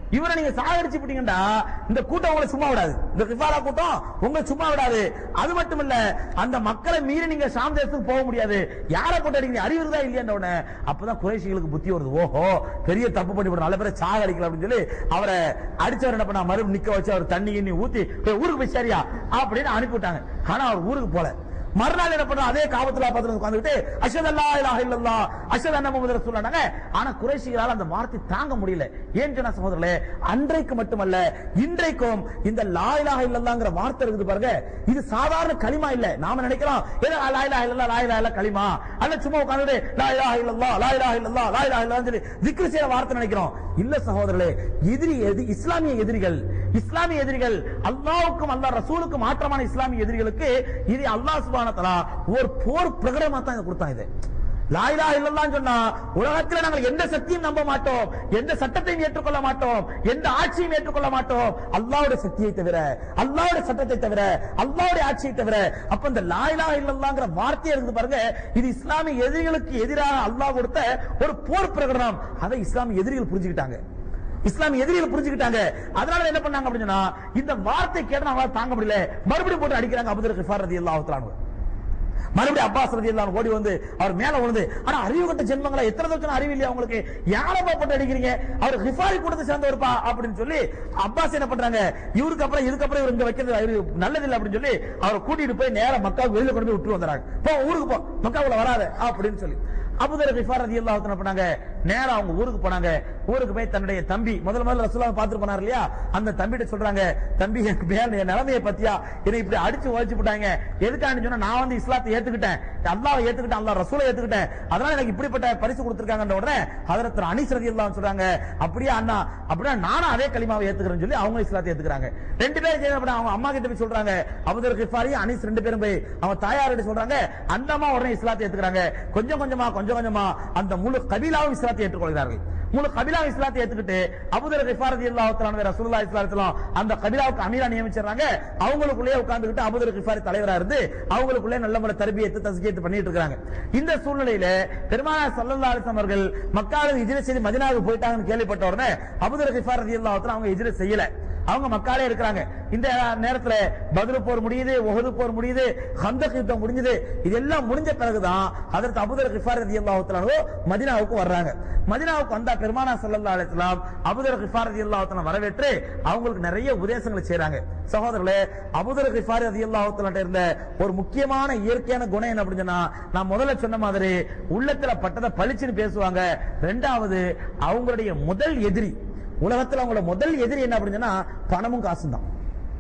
இவரை நீங்க சாகடிச்சு விட்டீங்கடா இந்த கூட்டம் உங்களை சும்மா விடாது இந்த கிஃபாரா கூட்டம் உங்களை சும்மா விடாது அது மட்டும் இல்ல அந்த மக்களை மீறி நீங்க ஷாம் தேசத்துக்கு போக முடியாது யாரை போட்டு அடிக்கிறீங்க அறிவு இருக்குதா இல்லையா உடனே அப்பதான் குறைசிகளுக்கு புத்தி வருது ஓஹோ பெரிய தப்பு பண்ணி விட நல்ல பேரை சாக அடிக்கலாம் அப்படின்னு சொல்லி அவரை அடிச்சவர் என்ன பண்ணா மறுபடியும் நிக்க வச்சு அவர் தண்ணி கிண்ணி ஊத்தி போய் ஊருக்கு போய் சரியா அப்படின்னு அனுப்பி விட்டாங்க ஆனா அவர் ஊருக்கு போல மறுநாள் என்ன பண்றோம் அதே காபத்துல பக்கத்துல உட்கார்ந்துட்டு அஷத் அல்லா இலாஹ இல்லல்லா அஷத் அன்ன முகமது ரசூலுல்லாஹ்னாங்க ஆனா குறைஷிகளால அந்த வார்த்தை தாங்க முடியல ஏன் சொன்னா சகோதரர்களே அன்றைக்கு மட்டுமல்ல இன்றைக்கும் இந்த லா இலாஹ இல்லல்லாங்கிற வார்த்தை இருக்குது பாருங்க இது சாதாரண களிமா இல்ல நாம நினைக்கிறோம் ஏதோ லா இலாஹ இல்லல்லா லா இலாஹ இல்ல களிமா அல்ல சும்மா உட்கார்ந்துட்டு லா இலாஹ இல்லல்லா லா இலாஹ இல்லல்லா லா இலாஹ இல்லல்லான்னு சொல்லி திக்ர் செய்யற வார்த்தை நினைக்கிறோம் இல்ல சகோதரர்களே எதிரி எது இஸ்லாமிய எதிரிகள் இஸ்லாமிய எதிரிகள் அல்லாஹ்வுக்கும் அல்லாஹ் ரசூலுக்கும் மாற்றமான இஸ்லாமிய எதிரிகளுக்கு இது அல்லாஹ் சுப்ஹானஹு வ தஆலா ஒரு போர் பிரகடனமா தான் இதை கொடுத்தான் இது லா இலாஹ இல்லல்லாஹ்னு சொன்னா உலகத்துல நாங்கள் எந்த சக்தியும் நம்ப மாட்டோம் எந்த சட்டத்தையும் ஏற்றுக்கொள்ள மாட்டோம் எந்த ஆட்சியும் ஏற்றுக்கொள்ள மாட்டோம் அல்லாஹ்வுடைய சக்தியை தவிர அல்லாஹ்வுடைய சட்டத்தை தவிர அல்லாஹ்வுடைய ஆட்சியை தவிர அப்ப இந்த லா இலாஹ இல்லல்லாஹ்ங்கிற வார்த்தை இருக்குது பாருங்க இது இஸ்லாமிய எதிரிகளுக்கு எதிராக அல்லாஹ் கொடுத்த ஒரு போர் பிரகடனம் அதை இஸ்லாமிய எதிரிகள் புரிஞ்சுக்கிட்டாங்க இஸ்லாமிய எதிரிகள் புரிஞ்சுக்கிட்டாங்க அதனால என்ன பண்ணாங்க அப்படின்னு சொன்னா இந்த வார்த்தை கேட்டு அவங்களால தாங்க முடியல மறுபடியும் போட்டு அடிக்கிறாங்க அபுதர் கிஃபார் ரலியல்லாஹு தஆலா மறுபடியும் அப்பாஸ் ரலியல்லாஹு ஓடி வந்து அவர் மேல விழுந்து ஆனா அறிவு கட்ட ஜென்மங்களா எத்தனை தடவை அறிவு இல்லையா உங்களுக்கு யாரப்பா போட்டு அடிக்கிறீங்க அவர் கிஃபாரி கூட்டத்தை சேர்ந்தவர்ப்பா அப்படின்னு சொல்லி அப்பாஸ் என்ன பண்றாங்க இவருக்கு அப்புறம் இதுக்கு அப்புறம் இவர் இங்க வைக்கிறது அவரு நல்லதில்லை அப்படின்னு சொல்லி அவரை கூட்டிட்டு போய் நேரா மக்கா வெளியில கொண்டு போய் விட்டு வந்துறாங்க போ ஊருக்கு போ மக்காவுல வராத அப்படின்னு சொல்லி அபுதர் கிஃபார் ரலியல்லாஹு தஆலா பண்ணாங்க நேரா அவங்க ஊருக்கு போனாங்க ஊருக்கு போய் தன்னுடைய தம்பி முதல் முதல்ல ரசூலுல்லாஹ் பார்த்துட்டு போனார் இல்லையா அந்த தம்பிட்ட சொல்றாங்க தம்பி எனக்கு மேல என் நிலைமையை பத்தியா என்னை இப்படி அடிச்சு உழைச்சு போட்டாங்க எதுக்கான்னு சொன்னா நான் வந்து இஸ்லாத்தை ஏத்துக்கிட்டேன் அல்லாஹ் ஏத்துக்கிட்டேன் அல்லாஹ் ரசூலை ஏத்துக்கிட்டேன் அதனால எனக்கு இப்படிப்பட்ட பரிசு கொடுத்திருக்காங்கன்ற உடனே ஹதரத் அனீஸ் ரலியல்லாஹு சொல்றாங்க அப்படியே அண்ணா அப்படியே நானும் அதே கலிமாவை ஏத்துக்கிறேன்னு சொல்லி அவங்க இஸ்லாத்தை ஏத்துக்கிறாங்க ரெண்டு பேரும் சேர்ந்து அப்புறம் அவங்க அம்மா கிட்ட போய் சொல்றாங்க அபுதர் கிஃபாரி அனீஸ் ரெண்டு பேரும் போய் அவங்க தாயார்கிட்ட சொல்றாங்க அந்த அம்மா உடனே இஸ்லாத்தை ஏத்துக்கிறாங்க கொஞ்சம் கொஞ்சமா கொஞ்சம் கொஞ்சமா அந்த முழு கபீலாவும் இஸ்லாத்தை ஏற்றுக்கொள்கிறார்கள் முழு கபிலா இஸ்லாத்தை ஏத்துக்கிட்டு அபுதர் கிஃபாரதி அல்லாஹ் தஆலா ரசூலுல்லாஹி ஸல்லல்லாஹு அலைஹி வஸல்லம் அந்த கபிலாவுக்கு அமீரா நியமிச்சறாங்க அவங்களுக்குள்ளே உட்கார்ந்துகிட்டு அபுதர் கிஃபாரி தலைவரா இருந்து அவங்களுக்குள்ளே நல்ல முறை தர்பியத்து தஸ்கியத்து பண்ணிட்டு இருக்காங்க இந்த சூழ்நிலையில பெருமானார் ஸல்லல்லாஹு அலைஹி வஸல்லம் அவர்கள் மக்காவில் ஹிஜ்ரத் செய்து மதீனாவுக்கு போயிட்டாங்கன்னு கேள்விப்பட்ட உடனே அபுதர் கிஃபார் ரலியல்லாஹு தஆலா அவங்க ஹிஜ்ரத் செய்யல அவங்க மக்காலே இருக்கிறாங்க இந்த நேரத்துல பதில் போர் முடியுது உஹது போர் முடியுது ஹந்தக் யுத்தம் முடிஞ்சது இதெல்லாம் முடிஞ்ச பிறகுதான் அதற்கு அபுதர் கிஃபார் ரலியல்லாஹு தஆலா மதீனாவுக்கு வர்றாங்க மதீனாவுக்கு வந்தா பெருமானா ஸல்லல்லாஹு அலைஹி வஸல்லம் அபூதர் கிஃபார் ரலியல்லாஹு தஆலா வரவேற்று அவங்களுக்கு நிறைய உபதேசங்களை செய்றாங்க சகோதரர்களே அபூதர் கிஃபார் ரலியல்லாஹு தஆலா இருந்த ஒரு முக்கியமான இயற்கையான குணம் என்ன அப்படின்னு சொன்னா நான் முதல்ல சொன்ன மாதிரி உள்ளத்துல பட்டதை பளிச்சுன்னு பேசுவாங்க ரெண்டாவது அவங்களுடைய முதல் எதிரி உலகத்துல அவங்களோட முதல் எதிரி என்ன அப்படின்னு சொன்னா பணமும் காசும் தான்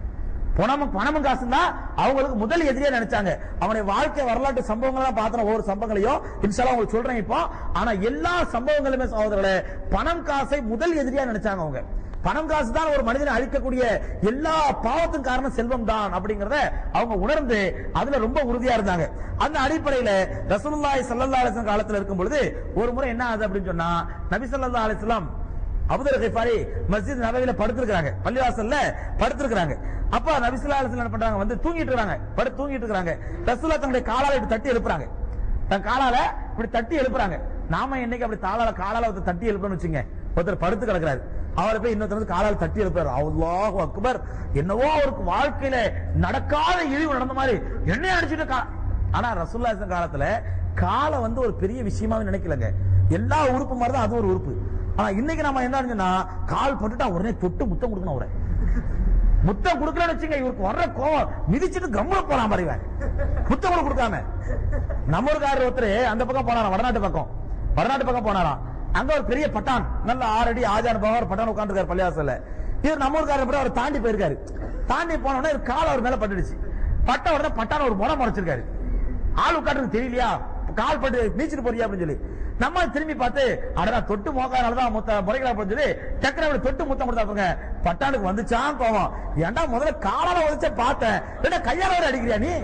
பணமும் பணமும் காசும் தான் அவங்களுக்கு முதல் எதிரியா நினைச்சாங்க அவனுடைய வாழ்க்கை வரலாற்று சம்பவங்கள் பார்த்தோம் ஒவ்வொரு சம்பவங்களையும் இன்ஷால்லா உங்களுக்கு சொல்றேன் இப்போ ஆனா எல்லா சம்பவங்களுமே சகோதரர்களே பணம் காசை முதல் எதிரியா நினைச்சாங்க அவங்க பணம் காசு தான் ஒரு மனிதனை அழிக்கக்கூடிய எல்லா பாவத்துக்கும் காரணம் செல்வம் தான் அப்படிங்கறத அவங்க உணர்ந்து அதுல ரொம்ப உறுதியா இருந்தாங்க அந்த அடிப்படையில ரசூலுல்லாஹி ஸல்லல்லாஹு அலைஹி வஸல்லம் காலத்துல இருக்கும் பொழுது ஒரு முறை என்ன ஆகுது அப்படின்னு சொன்னா நபி ஸல்லல்லாஹு அலைஹி வஸல்லம் அபுதர் கிஃபாரி மஸ்ஜித் நபவில படுத்திருக்காங்க பள்ளிவாசல்ல படுத்திருக்காங்க அப்ப நபிசுல்லா அலிஸ்லாம் என்ன பண்றாங்க வந்து தூங்கிட்டு இருக்காங்க படுத்து தூங்கிட்டு இருக்காங்க ரசூலா தன்னுடைய காலால இப்படி தட்டி எழுப்புறாங்க தன் காலால இப்படி தட்டி எழுப்புறாங்க நாம என்னைக்கு அப்படி தாளால காலால ஒருத்தர் தட்டி எழுப்பணும்னு வச்சுங்க ஒருத்தர் படுத்து கிடக்குறாரு அவரை போய் இன்னொருத்தர் வந்து காலால தட்டி எழுப்புறாரு அல்லாஹ் அக்பர் என்னவோ அவருக்கு வாழ்க்கையில நடக்காத இழிவு நடந்த மாதிரி என்னைய அடிச்சுட்டு கா- ஆனா ரசூல்லா காலத்துல காலை வந்து ஒரு பெரிய விஷயமாவே நினைக்கலங்க எல்லா உறுப்பு மாதிரி தான் அது ஒரு உறுப்பு ஆனா இன்னைக்கு நம்ம என்ன சொன்னா கால் பட்டுட்டா உடனே தொட்டு முத்தம் கொடுக்கணும் அவரை முத்தம் கொடுக்கலன்னு வச்சுங்க இவருக்கு வர்ற கோவம் மிதிச்சிட்டு கம்முல போலாம் பாரு இவன் முத்தம் கூட கொடுக்காம நம்ம ஊருக்காரர் ஒருத்தர் அந்த பக்கம் போனாராம் வடநாட்டு பக்கம் வடநாட்டு பக்கம் போனாராம் அங்க ஒரு பெரிய பட்டான் நல்ல ஆறடி ஆஜான பகவான் ஒரு பட்டான் உட்காந்துருக்காரு பள்ளிவாசல்ல இவர் நம்ம ஊருக்காரர் கூட அவர் தாண்டி போயிருக்காரு தாண்டி போன உடனே இவர் கால் அவர் மேல பட்டுடுச்சு பட்ட உடனே பட்டான ஒரு முறை முறைச்சிருக்காரு ஆள் உட்காட்டுறது தெரியலையா கால் பட்டு நீச்சிட்டு போறியா அப்படின்னு சொல்லி நம்ம திரும்பி பார்த்து அடடா தொட்டு மோக்கானாலதான் முத்த முறைகளா அப்படின்னு சொல்லி டக்குனு அப்படி தொட்டு முத்தம் கொடுத்தாப்புங்க பட்டானுக்கு வந்துச்சான் கோவம் ஏன்டா முதல்ல காலால உதச்ச பார்த்தேன் ஏன்டா கையால வர அடிக்கிறியா நீ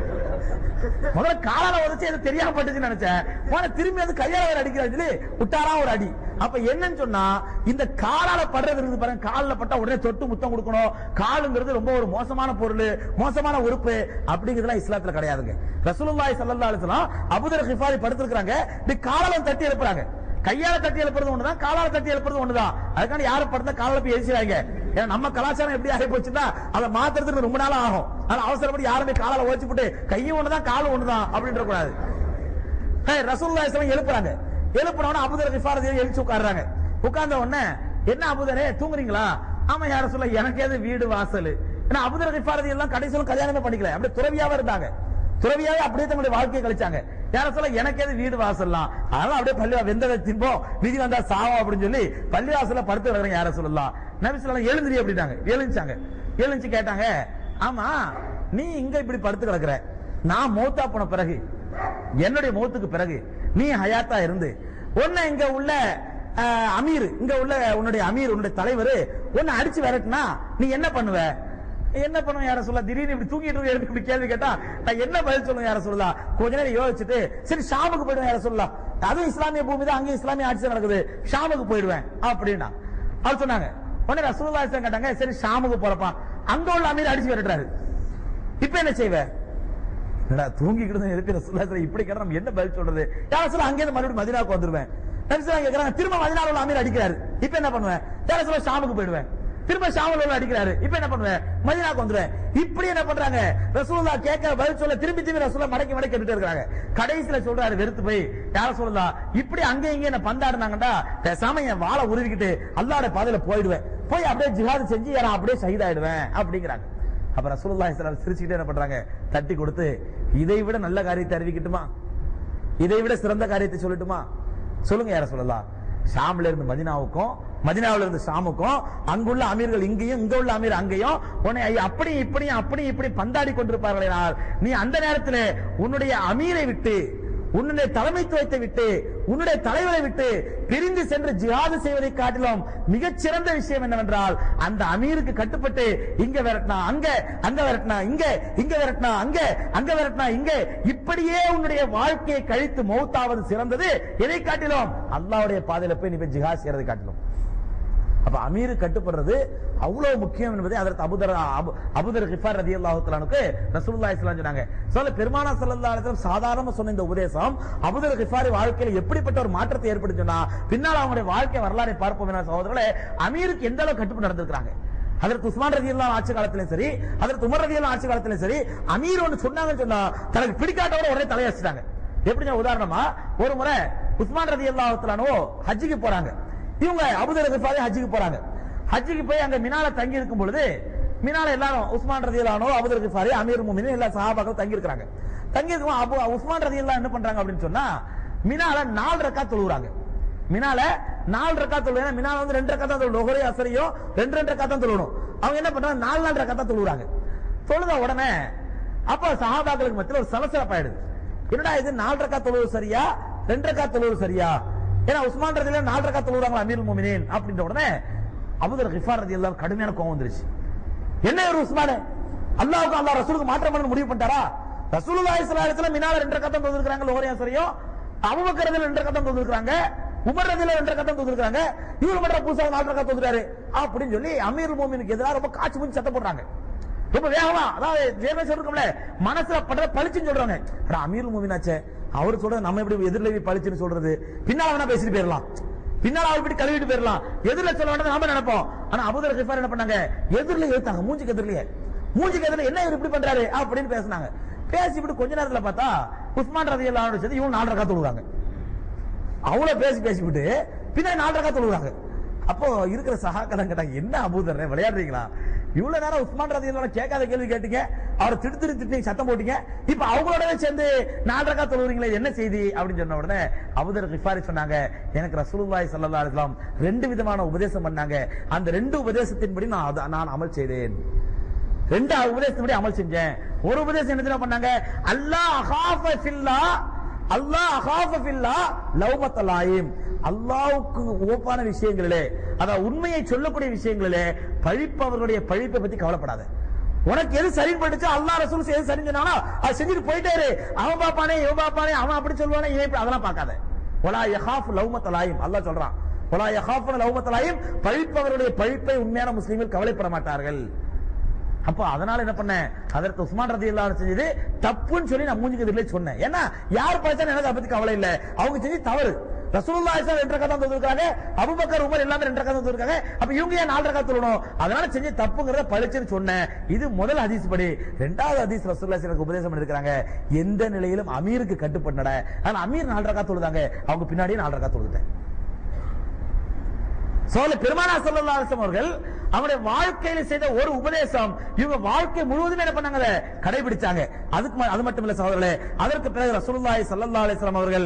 முதல்ல காலால உதச்சு எது தெரியாம பட்டுச்சுன்னு நினைச்சேன் போன திரும்பி அது கையால வேற அடிக்கிறான்னு சொல்லி விட்டாரா ஒரு அடி அப்ப என்னன்னு சொன்னா இந்த காலால படுறது இருக்குது பாருங்க கால்ல பட்டா உடனே தொட்டு முத்தம் கொடுக்கணும் காலுங்கிறது ரொம்ப ஒரு மோசமான பொருள் மோசமான உறுப்பு அப்படிங்கிறதுலாம் இஸ்லாத்துல கிடையாதுங்க ரசூலுல்லாஹி ஸல்லல்லாஹு அலைஹி வஸல்லம் அபூதர் கிஃபாரி படுத்திருக்காங்க இப்படி காலால தட்டி எழுப்புறாங்க கையால தட்டி எழுப்புறது ஒண்ணுதான் காலால தட்டி எழுப்புறது ஒண்ணுதான் அதுக்காண்டி யாரு படுத்தா காலால போய் எரிச்சிடாங்க ஏன்னா நம்ம கலாச்சாரம் எப்படி ஆகி போச்சுன்னா அதை மாத்துறதுக்கு ரொம்ப நாள் ஆகும் அதனால அவசரப்படி யாருமே காலால ஓச்சு போட்டு கையும் ஒண்ணுதான் காலும் ஒண்ணுதான் அப்படின்ற கூடாது ஏய், ரசூலுல்லாஹி ஸல்லல்லாஹு அலைஹி எழுப்புறாங்க எழுப்புன உடனே அபூதர் கிஃபாரதி எழுச்சி உட்கார்றாங்க உட்கார்ந்த உடனே என்ன அபூதரே தூங்குறீங்களா ஆமா யார சொல்ல எனக்கு எது வீடு வாசல் ஏன்னா அபூதர் கிஃபாரதி எல்லாம் கடைசியில கல்யாணமே பண்ணிக்கல அப்படியே துறவியாவே இருந்தாங்க துறவியாவே அப்படியே தங்களுடைய வாழ்க்கையை கழிச்சாங்க யார சொல்ல எனக்கு எது வீடு வாசல்லாம் அதனால அப்படியே பள்ளி வெந்ததை தின்போம் விதி வந்தா சாவோம் அப்படின்னு சொல்லி பள்ளி வாசல்ல படுத்து கிடக்குறேன் யார சொல்லலாம் நபி சொல்லலாம் எழுந்திரி அப்படின்னாங்க எழுந்துச்சாங்க எழுந்துச்சு கேட்டாங்க ஆமா நீ இங்க இப்படி படுத்து கிடக்குற நான் மௌத்தா போன பிறகு என்னுடைய மௌத்துக்கு பிறகு நீ ஹயாத்தா இருந்து உன்னை இங்க உள்ள அஹ், அமீர் இங்க உள்ள உன்னுடைய அமீர் உன்னுடைய தலைவர் உன்னை அடிச்சு விரட்டுனா நீ என்ன பண்ணுவ என்ன பண்ணுவ யார சொல்ல திடீர்னு இப்படி தூங்கிட்டு இருந்து எழுப்பி இப்படி கேள்வி கேட்டா நான் என்ன பதில் சொல்லுவேன் யார சொல்லலாம் கொஞ்ச நேரம் யோசிச்சுட்டு சரி ஷாமுக்கு போயிடுவேன் யார சொல்லலாம் அதுவும் இஸ்லாமிய பூமி தான் அங்கேயும் இஸ்லாமிய ஆட்சி நடக்குது ஷாமுக்கு போயிடுவேன் அப்படின்னா அவர் சொன்னாங்க உடனே ரசூலுல்லாஹி ஸல்லல்லாஹு அலைஹி வஸல்லம் கேட்டாங்க சரி ஷாமுக்கு போறப்பா அங்க உள்ள அமீர் அடிச்சு விரட்டுறாரு இப்ப என்ன செய்வ என்னடா தூங்கிக்கிட்டு தான் இருக்கிற சுல்லாசல இப்படி கேட்டா நம்ம என்ன பதில் சொல்றது யார சொல்ல அங்கே மறுபடியும் மதினாவுக்கு வந்துருவேன் நபிசுல்லா கேக்குறாங்க திரும்ப மதினால உள்ள அமீர் அடிக்கிறாரு இப்ப என்ன பண்ணுவேன் யார சொல்ல ஷாமுக்கு போயிடுவேன் திரும்ப ஷாமுல உள்ள அடிக்கிறாரு இப்ப என்ன பண்ணுவேன் மதினாவுக்கு வந்துருவேன் இப்படி என்ன பண்றாங்க ரசூலுல்லா கேட்க பதில் சொல்ல திரும்பி திரும்பி ரசூலுல்லா மடக்கி மடக்கி கேட்டுட்டே இருக்காங்க கடைசியில சொல்றாரு வெறுத்து போய் யார சொல்லலாம் இப்படி அங்க இங்க என்ன பந்தாடுனாங்கடா பேசாம என் வாழை உருவிக்கிட்டு அல்லாட பாதையில போயிடுவேன் போய் அப்படியே ஜிஹாது செஞ்சு நான் அப்படியே ஷஹீதாயிடுவேன் அப்படிங்கிறாங்க அப்ப ரசூலுல்லாஹி ஸல்லல்லாஹு அலைஹி சிரிச்சுக்கிட்டே என்ன பண்றாங்க தட்டி கொடுத்து இதை விட நல்ல காரியத்தை அறிவிக்கட்டுமா இதை விட சிறந்த காரியத்தை சொல்லட்டுமா சொல்லுங்க யார சொல்லலாம் ஷாம்ல இருந்து மதினாவுக்கும் மதினாவுல இருந்து ஷாமுக்கும் அங்குள்ள அமீர்கள் இங்கேயும் இங்க உள்ள அமீர் அங்கேயும் உன்னை ஐ- அப்படி இப்படி அப்படி இப்படி பந்தாடி கொண்டிருப்பார்களே நீ அந்த நேரத்தில் உன்னுடைய அமீரை விட்டு உன்னுடைய தலைமைத்துவத்தை விட்டு உன்னுடைய தலைவரை விட்டு பிரிந்து சென்று ஜிஹாது செய்வதை காட்டிலும் மிகச் சிறந்த விஷயம் என்னவென்றால் அந்த அமீருக்கு கட்டுப்பட்டு இங்க விரட்டினா அங்க அங்க விரட்டினா இங்க இங்க விரட்டினா அங்க அங்க விரட்டினா இங்க இப்படியே உன்னுடைய வாழ்க்கையை கழித்து மௌத்தாவது சிறந்தது எதை காட்டிலும் அல்லாஹ்வுடைய பாதையில போய் நீ போய் ஜிஹாத் செய்யறதை காட்டிலும் அப்ப அமீரு கட்டுப்படுறது அவ்வளவு முக்கியம் என்பதை அதற்கு அபுதர் அபு- அபுதர் கிஃபார் ரதி அல்லாஹுத்தலானுக்கு ரசூலுல்லாஹி ஸல்லல்லாஹு அலைஹி சொன்னாங்க சொல்ல பெருமானா ஸல்லல்லாஹு அலைஹி வஸல்லம் சாதாரணமா சொன்ன இந்த உபதேசம் அபுதர் கிஃபாரி வாழ்க்கையில எப்படிப்பட்ட ஒரு மாற்றத்தை ஏற்படுத்தினா பின்னால் அவங்களுடைய வாழ்க்கை வரலாறை பார்ப்போம் என சகோதரர்களே அமீருக்கு எந்த அளவு கட்டுப்பட்டு நடந்திருக்காங்க அதற்கு உஸ்மான் ரதி ஆட்சி காலத்திலும் சரி அதற்கு உமர் ரதி ஆட்சி காலத்திலும் சரி அமீர் ஒன்று சொன்னாங்கன்னு சொன்னா தனக்கு பிடிக்காதவரை உடனே தலையடிச்சிட்டாங்க எப்படி உதாரணமா ஒரு முறை உஸ்மான் ரதி அல்லாஹுத்தலானோ ஹஜ்ஜுக்கு போறாங்க இவங்க அபுதர் கிஃபாரி ஹஜ்ஜுக்கு போறாங்க ஹஜ்ஜுக்கு போய் அங்க மினால தங்கி இருக்கும் பொழுது மினால எல்லாரும் உஸ்மான் ரதியலானோ அபுதர் கிஃபாரி அமீர் முமினின் எல்லா சஹாபாக்கள் தங்கி இருக்காங்க தங்கி இருக்கும் அபு உஸ்மான் ரதியல்லா என்ன பண்றாங்க அப்படின்னு சொன்னா மினால நாலு ரக்கா தொழுகிறாங்க மினால நாலு ரக்கா தொழுவேன் மினால வந்து ரெண்டு ரக்கா தான் தொழுவோம் ஒரே அசரையும் ரெண்டு ரெண்டு ரக்கா தான் தொழுவணும் அவங்க என்ன பண்றாங்க நாலு நாலு ரக்கா தான் தொழுகிறாங்க தொழுத உடனே அப்ப சஹாபாக்களுக்கு மத்தியில் ஒரு சலசலப்பாயிடுது என்னடா இது நாலு ரக்கா தொழுவது சரியா ரெண்டு ரக்கா தொழுவது சரியா ஏன்னா உஸ்மான் ரதியில நாலு ரக்கா தொழுகிறாங்க அமீர் முமினின் அப்படின்ற உடனே அபுதர் கிஃபார் ரதி எல்லாம் கடுமையான கோவம் வந்துருச்சு என்ன ஒரு உஸ்மானே அல்லாஹ்வுக்கு அல்லாஹ் ரசூலுக்கு மாற்றம் பண்ண முடிவு பண்ணிட்டாரா ரசூலுல்லாஹி ஸல்லல்லாஹு அலைஹி வஸல்லம் மினால ரெண்டு ரக்கா தான் தொழுகிறாங்க ஒரே சரியும் அபூபக்கர் ரதியில ரெண்டு ரக்கா தான் தொழுகிறாங்க உமர் ரதியில ரெண்டு ரக்கா தான் தொழுகிறாங்க இவரு மட்டும் புதுசா நாலு ரக்கா தொழுகிறாரு அப்படின்னு சொல்லி அமீர் மோமினுக்கு எதிராக ரொம்ப காட்சி முடிச்சு சத்தம் போடுறாங்க ரொம்ப வேகமா அதாவது ஜெயமே சொல்றோம்ல மனசுல படுற பளிச்சுன்னு சொல்றாங்க அட, அமீர் மூமினாச்சே அவர் சொல்றது நம்ம எப்படி எதிரில போய் பளிச்சுன்னு சொல்றது பின்னால வேணா பேசிட்டு போயிடலாம் பின்னால அவர் இப்படி கழுவிட்டு போயிடலாம் எதிரில சொல்ல வேண்டாம் நாம நினைப்போம் ஆனா அபுதர் கிஃபார் என்ன பண்ணாங்க எதிரில எழுத்தாங்க மூஞ்சிக்கு எதிரிலேயே மூஞ்சிக்கு எதிரில என்ன இவர் இப்படி பண்றாரு அப்படின்னு பேசினாங்க பேசிவிட்டு கொஞ்ச நேரத்துல பார்த்தா உஸ்மான் ரதி எல்லாம் சேர்ந்து இவங்க நாலு ரக்கா தொழுவாங்க அவ்வளவு பேசி பேசிவிட்டு பின்னாடி நாலு ரக்கா தொழுவாங்க அப்போ இருக்கிற சகாக்கள் கேட்டாங்க என்ன அபூதர் விளையாடுறீங்களா இவ்வளவு நேரம் உஸ்மான் ரதி கேட்காத கேள்வி கேட்டீங்க அவரை திட்டு திட்டு திட்டி சத்தம் போட்டீங்க இப்ப அவங்களோடவே சேர்ந்து நாலு ரக்கா தொழுவீங்களே என்ன செய்தி அப்படின்னு சொன்ன உடனே அபூதர் கிஃபாரி சொன்னாங்க எனக்கு ரசூலுல்லாஹி ஸல்லல்லாஹு அலைஹி வஸல்லம் ரெண்டு விதமான உபதேசம் பண்ணாங்க அந்த ரெண்டு உபதேசத்தின்படி நான் அத- நான் அமல் செய்தேன் ரெண்டு உபதேசப்படி அமல் செஞ்சேன் ஒரு உபதேசம் என்ன தெரியுமா பண்ணாங்க அல்லாஹ் அகாஃப ஃபில்லா அல்லாஹ் அகாஃப ஃபில்லா லவ்மத்தலாயிம் அல்லாஹ்வுக்கு ஓப்பான விஷயங்களிலே அதாவது உண்மையை சொல்லக்கூடிய விஷயங்களிலே பழிப்பவர்களுடைய பழிப்பை பத்தி கவலைப்படாத உனக்கு எது சரின்னு பட்டுச்சோ அல்லாஹ் ரசூல் எது சரின்னு சொன்னானோ அது செஞ்சுட்டு போயிட்டே இரு அவன் பாப்பானே இவன் பாப்பானே அவன் அப்படி சொல்லுவானே இவன் இப்படி அதெல்லாம் பார்க்காத ஒலா யஹாஃப் லவ்மத்தலாயிம் அல்லாஹ் சொல்றான் ஒலா யஹாஃப் லவ்மத்தலாயிம் பழிப்பவருடைய பழிப்பை உண்மையான முஸ்லிம்கள் கவலைப்பட மாட்டார்கள் அப்போ அதனால என்ன பண்ணேன் அதற்கு உஸ்மான் ரதி செஞ்சது தப்புன்னு சொல்லி நான் மூஞ்சிக்கு எதிரிலே சொன்னேன் ஏன்னா யார் படிச்சாலும் எனக்கு அதை பத்தி கவலை இல்ல அவங்க செஞ்சு தவறு ரசூலுல்லாஹி ஸல்லல்லாஹு ரெண்டு ரக்காத் தான் தொழுதுருக்காங்க அபூபக்கர் உமர் எல்லாமே ரெண்டு ரக்காத் தொழுதுருக்காங்க அப்ப இவங்க ஏன் நாலு ரக்காத் தொழணும் அதனால செஞ்ச தப்புங்கறத பழிச்சுன்னு சொன்னேன் இது முதல் ஹதீஸ் படி ரெண்டாவது ஹதீஸ் ரசூலுல்லாஹி ஸல்லல்லாஹு உபதேசம் பண்ணிருக்காங்க எந்த நிலையிலும் அமீருக்கு கட்டுப்பட்டு நட ஆனா அமீர் நாலு ரக்காத் தொழுதாங்க அவங்க பின்னாடியே நாலு ரக்காத் தொழுதுட்டேன் சோழ பெருமானா சல்லல்லாஹு அலைஹி வஸல்லம் அவர்கள் அவருடைய வாழ்க்கையில செய்த ஒரு உபதேசம் இவங்க வாழ்க்கை முழுவதுமே என்ன பண்ணாங்க அதை கடைபிடிச்சாங்க அதுக்கு ம- அது மட்டும் இல்ல சகோதரர்களே அதற்கு பிறகு ரசூலுல்லாஹி ஸல்லல்லாஹு அலைஹி வஸல்லம் அவர்கள்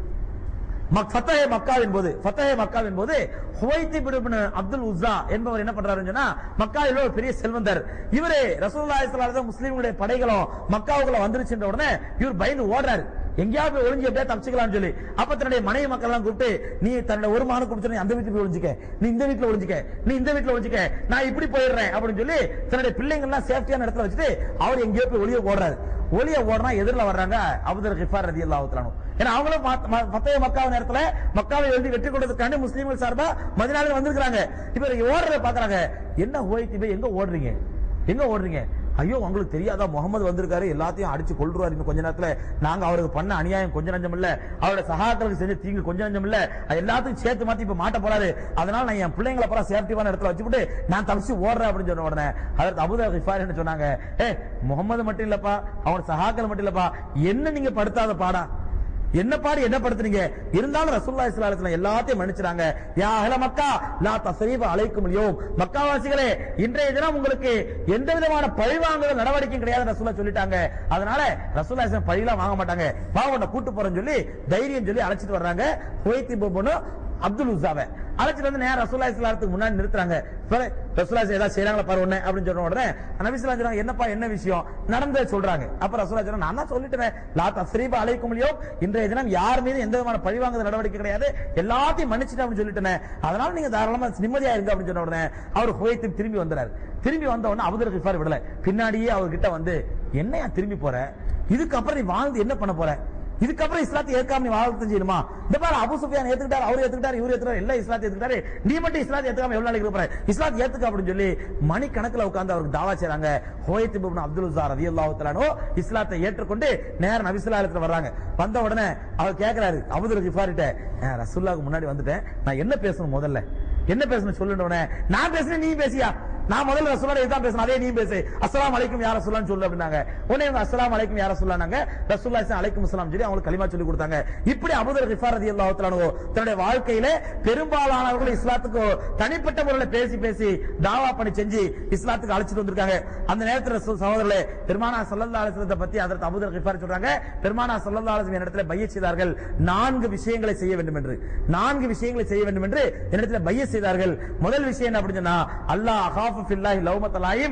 மக்- ஃபத்தஹே மக்காவின் போது ஃபத்தஹே மக்காவின் போது ஹுவைத்தி பின் அப்துல் உஸ்ஸா என்பவர் என்ன பண்றாருன்னு சொன்னா மக்காவில் ஒரு பெரிய செல்வந்தர் இவரே ரசூலுல்லாஹி ஸல்லல்லாஹு அலைஹி வஸல்லம் முஸ்லிம்களுடைய படைகளும் மக்காவுக்குள்ள வந்துருச்சுன்ற உடனே இவர் பயந்து ஓடுறாரு எங்கேயாவது போய் ஒளிஞ்சு எப்படியா தப்பிச்சுக்கலாம்னு சொல்லி அப்ப தன்னுடைய மனைவி மக்கள் எல்லாம் கூப்பிட்டு நீ தன்னுடைய ஒரு மகனை கொடுத்து நீ அந்த வீட்டுல போய் ஒளிஞ்சுக்க நீ இந்த வீட்டுல ஒளிஞ்சுக்க நீ இந்த வீட்டுல ஒளிஞ்சுக்க நான் இப்படி போயிடுறேன் அப்படின்னு சொல்லி தன்னுடைய பிள்ளைங்க எல்லாம் சேஃப்டியான இடத்துல வச்சுட்டு அவர் எங்கேயோ போய் ஒளிய ஓடுறாரு ஒளிய ஓடுனா எதிரில வர்றாங்க அபுதர் கிஃபார் ரதி அல்லாஹ் ஏன்னா அவங்களும் மத்த- ம- மத்தய மக்காவு நேரத்துல மக்காவை எழுதி வெற்றி கொடுத்ததுக்காண்டி முஸ்லீம்கள் சார்பா மதினால வந்திருக்காங்க இப்ப இவங்க ஓடுறத பாக்குறாங்க என்ன ஓய்த்தி போய் எங்க ஓடுறீங்க எங்க ஓடுறீங்க ஐயோ உங்களுக்கு தெரியாதா முகமது வந்திருக்காரு எல்லாத்தையும் அடிச்சு கொள்றாரு இன்னும் கொஞ்ச நேரத்துல நாங்க அவருக்கு பண்ண அநியாயம் கொஞ்ச நஞ்சம் இல்ல அவரோட சகாக்களுக்கு செஞ்ச தீங்கு கொஞ்ச நஞ்சம் இல்ல அது எல்லாத்தையும் சேர்த்து மாத்தி இப்ப மாட்ட போறாரு அதனால நான் என் பிள்ளைங்களை பூரா சேஃப்டிவான இடத்துல வச்சுக்கிட்டு நான் தப்பிச்சு ஓடுறேன் அப்படின்னு சொன்ன உடனே அதற்கு அபுதா கிஃபார் என்ன சொன்னாங்க ஏ முகமது மட்டும் இல்லப்பா அவனோட சகாக்கள் மட்டும் இல்லப்பா என்ன நீங்க படுத்தாத பாடா என்ன பாடு என்ன படுத்துறீங்க இருந்தாலும் ரசூலுல்லாஹி ஸல்லல்லாஹு அலைஹி வஸல்லம் எல்லாத்தையும் மன்னிச்சாங்க யா அஹ்ல மக்கா லா தஸ்ரீப அலைக்கும் அல்யௌம் மக்காவாசிகளே இன்றைய தினம் உங்களுக்கு எந்த விதமான பழிவாங்குதல் நடவடிக்கையும் கிடையாது ரசூலுல்லாஹ் சொல்லிட்டாங்க அதனால ரசூலுல்லாஹி ஸல்லல்லாஹு பழிலாம் வாங்க மாட்டாங்க வா உன்னை கூட்டு போறேன்னு சொல்லி தைரியம் சொல்லி அழைச்சிட்டு வர்றாங்க ஹுவைத்தி பொபனு அப்துல் உஸாவை அழைச்சிட்டு வந்து நேரா ரசூலுல்லாஹி ஸல்லல்லாஹு அலைஹி வஸல்லம் முன்னாடி நிறுத்துறாங்க பிறகு ரசூலுல்லாஹி ஏதாவது செய்றாங்களா பாரு உடனே அப்படின்னு சொன்ன உடனே நபி ஸல்லல்லாஹு அலைஹி வஸல்லம் என்னப்பா என்ன விஷயம் நடந்ததை சொல்றாங்க அப்ப ரசூலுல்லாஹி சொன்னாங்க நான் தான் சொல்லிட்டேன் லா தஸ்ரீப அலைக்கும் அல்யௌம் இன்றைய தினம் யார் மீது எந்த விதமான பழிவாங்குதல் நடவடிக்கை கிடையாது எல்லாத்தையும் மன்னிச்சிட்டேன் அப்படின்னு சொல்லிட்டேன் அதனால நீங்க தாராளமா நிம்மதியா இருங்க அப்படின்னு சொன்ன உடனே அவர் ஹுவைத்து திரும்பி வந்தாரு திரும்பி வந்த உடனே அபுதர் கிஃபார் விடல பின்னாடியே அவர்கிட்ட வந்து என்னையா திரும்பி போற இதுக்கப்புறம் நீ வாழ்ந்து என்ன பண்ண போற இதுக்கப்புறம் இஸ்லாத்தை ஏற்காம நீ வாழ்த்து செய்யணுமா இந்த பாரு அபு சுஃபியான் ஏத்துக்கிட்டாரு அவர் ஏத்துக்கிட்டாரு இவர் ஏத்துக்கிட்டாரு எல்லாம் இஸ்லாத்தை ஏத்துக்கிட்டாரு நீ மட்டும் இஸ்லாத்தை ஏத்துக்காம எவ்வளவு நாளைக்கு இருப்பாரு இஸ்லாத்தை ஏத்துக்க அப்படின்னு சொல்லி மணிக்கணக்கில் உட்கார்ந்து அவருக்கு தாவா செய்றாங்க ஹோயத் இப்னு அப்துல் உஸா ரலியல்லாஹு தஆலானோ இஸ்லாத்தை ஏற்றுக்கொண்டு நேர நபி ஸல்லல்லாஹு அலைஹி வஸல்லம் வர்றாங்க வந்த உடனே அவர் கேக்குறாரு அபுதுல் கிஃபாரிட்ட "நான் ரசூலுல்லாஹ்க்கு முன்னாடி வந்துட்டேன் நான் என்ன பேசணும் முதல்ல என்ன பேசணும் சொல்லுன உடனே நான் பேசுனேன் நீ பேசியா நான் முதல்ல ரசூலுல்லாஹ் இதான் பேசணும் அதே நீ பேசு அஸ்ஸலாமு அலைக்கும் யா ரசூலுல்லாஹ்னு சொல்லு அப்படினாங்க உடனே இவங்க அஸ்ஸலாமு அலைக்கும் யா ரசூலுல்லாஹ்னாங்க ரசூலுல்லாஹி ஸல்லல்லாஹு அலைக்கும் அஸ்ஸலாம் சொல்லி அவங்களுக்கு கலிமா சொல்லி கொடுத்தாங்க இப்படி அபூதர் கிஃபார் ரலியல்லாஹு தஆலா அன்ஹு தன்னுடைய வாழ்க்கையில பெரும்பாலானவர்கள் இஸ்லாத்துக்கு தனிப்பட்ட முறையில் பேசி பேசி தாவா பண்ணி செஞ்சு இஸ்லாத்துக்கு அழைச்சிட்டு வந்திருக்காங்க அந்த நேரத்தில் ரசூல் சகோதரர்களே பெருமானா ஸல்லல்லாஹு அலைஹி வஸல்லத்தை பத்தி அதற்கு அபூதர் கிஃபார் சொல்றாங்க பெருமானா ஸல்லல்லாஹு அலைஹி வஸல்லம் இடத்துல பைய செய்தார்கள் நான்கு விஷயங்களை செய்ய வேண்டும் என்று நான்கு விஷயங்களை செய்ய வேண்டும் என்று என்னிடத்தில் பைய செய்தார்கள் முதல் விஷயம் என்ன அப்படின்னு சொன்னா அல்லாஹ் அகாஃபு ஃபில்லாஹி லௌமத்தலாயும்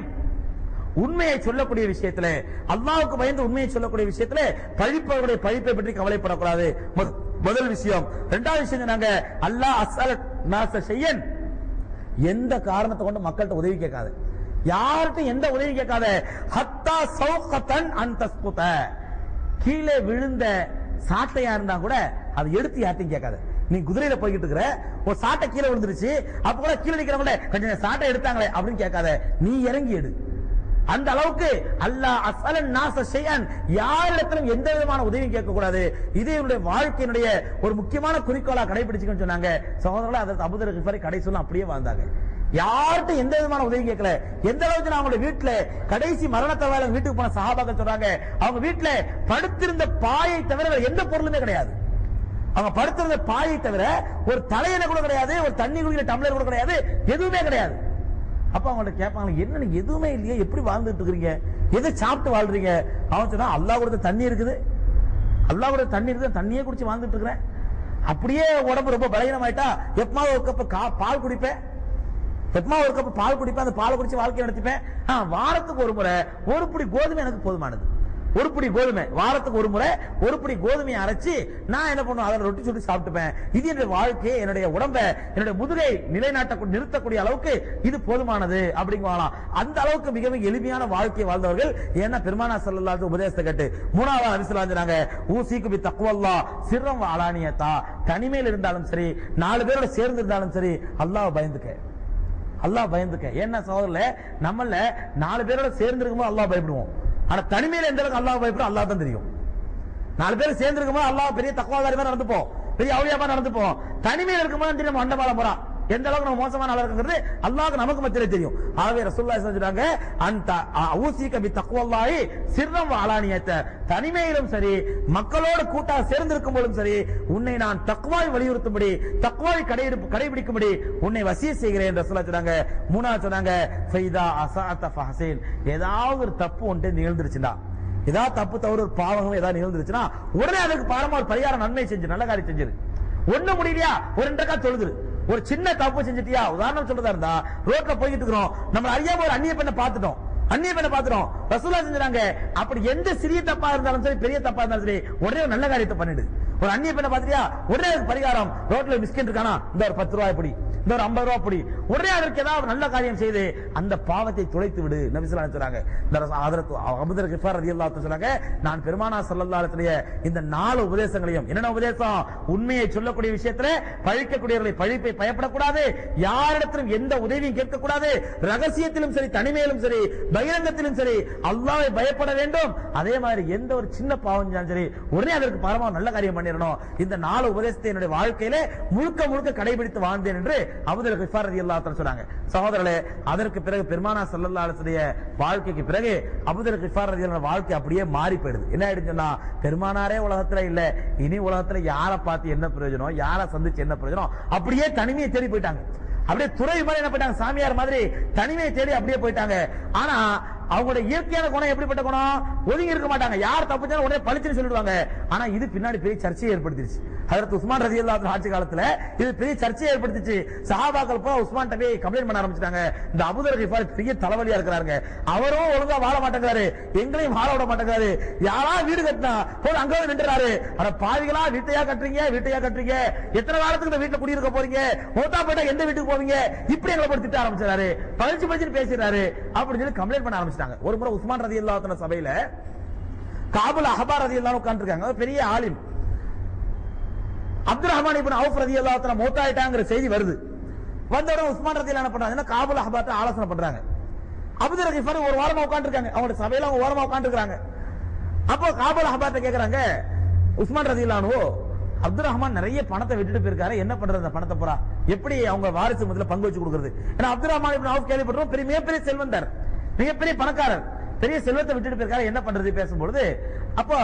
உண்மையை சொல்லக்கூடிய விஷயத்துல அல்லாஹ்வுக்கு பயந்து உண்மையை சொல்லக்கூடிய விஷயத்துல பழிப்பவருடைய பழிப்பை பற்றி கவலைப்படக்கூடாது மு- முதல் விஷயம் இரண்டாவது விஷயம் சொன்னாங்க அல்லாஹ் அஸ்அல நாச செய்யன் எந்த காரணத்தை கொண்டு மக்கள்கிட்ட உதவி கேட்காது யார்கிட்ட எந்த உதவி கேட்காத ஹத்தா சௌகத்தன் அந்தஸ்புத கீழே விழுந்த சாட்டையா இருந்தா கூட அதை எடுத்து யார்ட்டையும் கேட்காத நீ குதிரையில போய்கிட்டு இருக்கிற ஒரு சாட்டை கீழே விழுந்துருச்சு அப்ப கூட கீழே நிக்கிறவங்கள கொஞ்சம் சாட்டை எடுத்தாங்களே அப்படின்னு கேட்காத நீ இறங்கி எடு அந்த அளவுக்கு அல்லாஹ் அஸ்அலன் நாச ஷைஅன் யாரிடத்திலும் எந்த விதமான உதவியும் கேட்க கூடாது இது இவருடைய வாழ்க்கையினுடைய ஒரு முக்கியமான குறிக்கோளா கடைபிடிச்சுக்கன்னு சொன்னாங்க சகோதரர்களே அதற்கு அபுதர் கிஃபாரி கடைசியில் அப்படியே வாழ்ந்தாங்க யார்கிட்ட எந்த விதமான உதவி கேட்கல எந்த அளவுக்கு நான் அவங்களுடைய வீட்டுல கடைசி மரணத்தை வேலை வீட்டுக்கு போன சஹாபாக்கள் சொல்றாங்க அவங்க வீட்டுல படுத்திருந்த பாயை தவிர வேற எந்த பொருளுமே கிடையாது அவங்க படுத்திருந்த பாயை தவிர ஒரு தலையில கூட கிடையாது ஒரு தண்ணி குடிக்கிற டம்ளர் கூட கிடையாது எதுவுமே கிடையாது அப்ப அவங்கள்ட்ட கேட்பாங்க என்ன நீங்க எதுவுமே இல்லையே எப்படி வாழ்ந்துட்டு இருக்கீங்க எதை சாப்பிட்டு வாழ்றீங்க அவன் சொன்னா அல்லாஹ் கொடுத்த தண்ணி இருக்குது அல்லாஹ் கொடுத்த தண்ணி இருக்குது தண்ணியே குடிச்சு வாழ்ந்துட்டு இருக்கிறேன் அப்படியே உடம்பு ரொம்ப பலகீனமாயிட்டா எப்பமாவது ஒரு கப் கா- பால் குடிப்பேன் எப்பமா ஒரு கப் பால் குடிப்பேன் அந்த பாலை குடிச்சு வாழ்க்கை நடத்திப்பேன் ஆ, வாரத்துக்கு ஒரு முறை ஒரு பிடி கோதுமை எனக்கு போதுமானது ஒரு பிடி கோதுமை வாரத்துக்கு ஒரு முறை ஒரு பிடி கோதுமையை அரைச்சு நான் என்ன பண்ணுவேன் அதில் ரொட்டி சுட்டு சாப்பிட்டுப்பேன் இது என்னுடைய வாழ்க்கையை என்னுடைய உடம்பை என்னுடைய முதுகை நிலைநாட்ட நிறுத்தக்கூடிய அளவுக்கு இது போதுமானது அப்படிங்குவாங்களாம் அந்த அளவுக்கு மிக மிக எளிமையான வாழ்க்கையை வாழ்ந்தவர்கள் ஏன்னா பெருமானா ஸல்லல்லாஹு உபதேசத்தை கேட்டு மூணாவது அரிசலாஞ்சாங்க ஊசிக்கு பி தக்குவல்லா சிறம் அலானியத்தா தனிமையில் இருந்தாலும் சரி நாலு பேரோட சேர்ந்து இருந்தாலும் சரி அல்லாஹ் பயந்துக்க அல்லாஹ் பயந்துக்க ஏன்னா சகோதரல நம்மள நாலு பேரோட சேர்ந்து இருக்கும்போது அல்லாஹ் பயப்படுவோம் ஆனா தனிமையில எந்த அளவுக்கு அல்லாஹ் பயப்படும் அல்லாஹ் தான் தெரியும் நாலு பேர் சேர்ந்து இருக்கும்போது அல்லாஹ் பெரிய தக்குவாதாரி மாதிரி நடந்துப்போம் பெரிய அவுளியாமா நடந்துப்போம் தனிமையில் இருக்கும்போது தெரியும் மண்டபால போறான் எந்த அளவுக்கு நம்ம மோசமான ஆளா இருக்குங்கிறது அல்லாஹ்க்கு நமக்கு மத்தியில தெரியும் ஆகவே ரசூலுல்லாஹி சொல்றாங்க அந்த ஊசிக பி தக்வல்லாஹி சிர்ரம் அலானியத்த தனிமையிலும் சரி மக்களோடு கூட்டா சேர்ந்து இருக்கும் போதும் சரி உன்னை நான் தக்வாய் வலியுறுத்தும்படி தக்வாய் கடைபிடி கடைபிடிக்கும்படி உன்னை வசிய செய்கிறேன் என்று ரசூலுல்லாஹி சொன்னாங்க மூணாவது சொன்னாங்க ஃபைதா அசாத்த ஃபஹசின் ஏதாவது ஒரு தப்பு ஒன்று நிகழ்ந்துருச்சுடா ஏதாவது தப்பு தவறு ஒரு பாவகம் ஏதாவது நிகழ்ந்துருச்சுன்னா உடனே அதுக்கு பாரமா ஒரு பரிகார நன்மை செஞ்சு நல்ல காரியம் செஞ்சிரு ஒண்ணு முடியலையா ஒரு ரெண்டு ரக்கா தொழுதுரு ஒரு சின்ன தப்பு செஞ்சுட்டியா உதாரணம் சொல்றதா இருந்தா ரோட்ல போய்கிட்டு இருக்கிறோம் நம்ம அறியாம ஒரு அந்நிய பெண்ணை பார்த்துட்டோம் அந்நிய பெண்ணை பார்த்துட்டோம் ரசூலா செஞ்சுறாங்க அப்படி எந்த சிறிய தப்பா இருந்தாலும் சரி பெரிய தப்பா இருந்தாலும் சரி உடனே ஒரு நல்ல காரியத்தை பண்ணிடு ஒரு அந்நிய பெண்ணை பார்த்துட்டியா உடனே அதுக்கு பரிகாரம் ரோட்ல பிஸ்கெட் இருக்கானா இந்த ஒரு பத்து ரூபாய் இப்படி இந்த ஒரு ஐம்பது ரூபாய் இப்படி உடனே அதற்கு ஏதாவது ஒரு நல்ல காரியம் செய்து அந்த பாவத்தை துளைத்து விடு நபிசுல்லா சொல்றாங்க இந்த ரச- அதற்கு அபுதர் கிஃபார் ரலியல்லாஹு சொல்றாங்க நான் பெருமானா ஸல்லல்லாஹு அலைஹி வஸல்லம் இந்த நாலு உபதேசங்களையும் என்னென்ன உபதேசம் உண்மையை சொல்லக்கூடிய விஷயத்துல பழிக்கக்கூடியவர்களை பழிப்பை பயப்படக்கூடாது யாரிடத்திலும் எந்த உதவியும் கேட்கக்கூடாது ரகசியத்திலும் சரி தனிமையிலும் சரி பகிரங்கத்திலும் சரி அல்லாஹ்வை பயப்பட வேண்டும் அதே மாதிரி எந்த ஒரு சின்ன பாவம் செஞ்சாலும் சரி உடனே அதற்கு பரமா நல்ல காரியம் பண்ணிடணும் இந்த நாலு உபதேசத்தை என்னுடைய வாழ்க்கையில முழுக்க முழுக்க கடைபிடித்து வாழ்ந்தேன் என்று அபுதல் கிஃபார் ரலியல்லாஹு தஆலா சொன்னாங்க சகோதரர்களே அதற்கு பிறகு பெருமானா ஸல்லல்லாஹு அலைஹி வஸல்லம் வாழ்க்கைக்கு பிறகு அபுதல் கிஃபார் ரலியல்லாஹு வாழ்க்கை அப்படியே மாறி போயிடுது என்ன ஆயிடுச்சுன்னா பெருமானாரே உலகத்துல இல்ல இனி உலகத்துல யாரை பார்த்து என்ன பிரயோஜனம் யாரை சந்திச்சு என்ன பிரயோஜனம் அப்படியே தனிமையை தேடி போயிட்டாங்க அப்படியே துறை மாதிரி என்ன போயிட்டாங்க சாமியார் மாதிரி தனிமையை தேடி அப்படியே போயிட்டாங்க ஆனா அவங்களோட இயற்கையான குணம் எப்படிப்பட்ட குணம் ஒதுங்கி இருக்க மாட்டாங்க யார் தப்பிச்சாலும் உடனே பளிச்சுன்னு சொல்லிடுவாங்க ஆனா இது பின்னாடி பெரிய சர்ச்சையை ஏற்படுத்திருச்சு அதற்கு உஸ்மான் ரதி ஆட்சி காலத்துல இது பெரிய சர்ச்சையை ஏற்படுத்திச்சு சஹாபாக்கள் போய் உஸ்மான் போய் கம்ப்ளைண்ட் பண்ண ஆரம்பிச்சிட்டாங்க இந்த அபுதர் கிஃபார் பெரிய தலைவலியா இருக்கிறாங்க அவரும் ஒழுங்கா வாழ மாட்டேங்கிறாரு எங்களையும் வாழ விட மாட்டேங்கிறாரு யாரா வீடு கட்டினா போய் அங்க வந்து நின்றுறாரு அட பாவிகளா வீட்டையா கட்டுறீங்க வீட்டையா கட்டுறீங்க எத்தனை காலத்துக்கு இந்த வீட்டுல குடியிருக்க போறீங்க மோத்தா போயிட்டா எந்த வீட்டுக்கு போவீங்க இப்படி எங்களை போட்டு திட்ட ஆரம்பிச்சாரு பழிச்சு பழிச்சு பேசுறாரு அப்படின்னு சொல்லி கம்ப்ளைண்ட் பண்ண ஆரம்பிச்சிட்டாங்க ஒரு முறை உஸ்மான் ரதி அல்லாத்தன சபையில காபுல் அஹபார் ரதி எல்லாம் உட்காந்துருக்காங்க பெரிய ஆலிம் அப்துல் ரஹ்மான் இப்னு அவுஃப் ரதி அல்லாஹ் மௌத்தாயிட்டாங்கிற செய்தி வருது வந்த உடனே உஸ்மான் ரதி என்ன பண்றாங்க காபுல் அஹபாத்த ஆலோசனை பண்றாங்க அப்துல் ரஹீஃபார் ஒரு வாரமா உட்காந்துருக்காங்க அவங்களோட சபையில அவங்க ஓரமா உட்காந்துருக்காங்க அப்போ காபுல் அஹபாத்த கேக்குறாங்க உஸ்மான் ரதி அல்லானுவோ அப்துல் ரஹ்மான் நிறைய பணத்தை விட்டுட்டு போயிருக்காரு என்ன பண்றது அந்த பணத்தை பூரா எப்படி அவங்க வாரிசு முதல்ல பங்கு வச்சு கொடுக்கறது ஏன்னா அப்துல் ரஹ்மான் இப்னு அவுஃப் கேள்விப்பட்டோம் பெரிய மிகப்பெரிய செல்வந்தர் மிகப்பெரிய பணக்காரர் பெரிய செல்வத்தை விட்டுட்டு போயிருக்காரு என்ன பண்றது பேசும்பொழுது அப்போ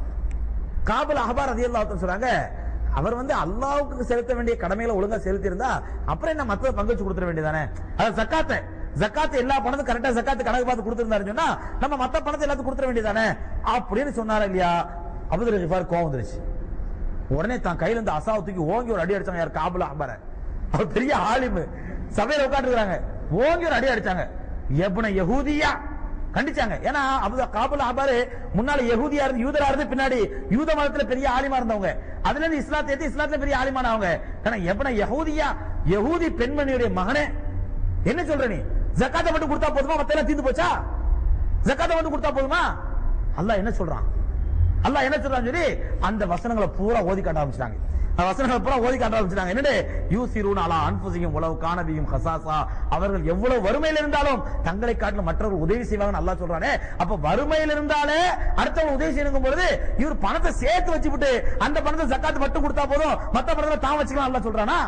காபுல் அஹபார் ரதி சொல்றாங்க அவர் வந்து அல்லாவுக்கு செலுத்த வேண்டிய கடமைகளை ஒழுங்கா செலுத்தி இருந்தா அப்புறம் என்ன மத்த பங்கு வச்சு கொடுத்துட வேண்டியதானே அது ஜக்காத்தை ஜக்காத்து எல்லா பணத்தும் கரெக்டா ஜக்காத்து கணக்கு பார்த்து கொடுத்திருந்தாருன்னு சொன்னா நம்ம மத்த பணத்தை எல்லாத்துக்கும் கொடுத்துட வேண்டியதானே அப்படின்னு சொன்னாரு இல்லையா அபுதர் கிஃபார் கோவம் வந்துருச்சு உடனே தான் கையில இருந்து அசாவை தூக்கி ஓங்கி ஒரு அடி அடிச்சாங்க யார் காபுல் அஹபார அவர் பெரிய ஆலிமு சபையில உட்காந்துருக்காங்க ஓங்கி ஒரு அடி அடிச்சாங்க எப்ன யஹூதியா கண்டிச்சாங்க ஏன்னா அபுத காபுல் அஹபாரு முன்னால யஹூதியா இருந்து யூதரா இருந்து பின்னாடி யூத மதத்துல பெரிய ஆலிமா இருந்தவங்க அதுல இருந்து இஸ்லாத்தை ஏத்து இஸ்லாத்துல பெரிய ஆலிமானவங்க ஆனா எப்ன யஹூதியா யஹூதி பெண்மணியுடைய மகனே என்ன சொல்ற நீ ஜக்காத்தை மட்டும் கொடுத்தா போதுமா மத்த எல்லாம் தீர்ந்து போச்சா ஜக்காத்தை மட்டும் கொடுத்தா போதுமா அல்லாஹ் என்ன சொல்றான் அல்லாஹ் என்ன சொல்றான்னு சொல்லி அந்த வசனங்களை பூரா ஓதி காட்ட ஆரம்பிச்சிட்டாங்க அந்த வசனங்களை பூரா ஓதி காட்ட ஆரம்பிச்சிட்டாங்க என்னது யூசிரூன் அலா அன்புசியும் உளவு காணபியும் ஹசாசா அவர்கள் எவ்வளவு வறுமையில் இருந்தாலும் தங்களை காட்டிலும் மற்றவர்கள் உதவி செய்வாங்கன்னு அல்லாஹ் சொல்றானே அப்ப வறுமையில் இருந்தாலே அடுத்தவங்க உதவி செய்யணும் பொழுது இவர் பணத்தை சேர்த்து வச்சுவிட்டு அந்த பணத்தை ஜக்காத்து மட்டும் கொடுத்தா போதும் மத்த பணத்தை தான் வச்சுக்கலாம் அல்லாஹ் சொல்றானா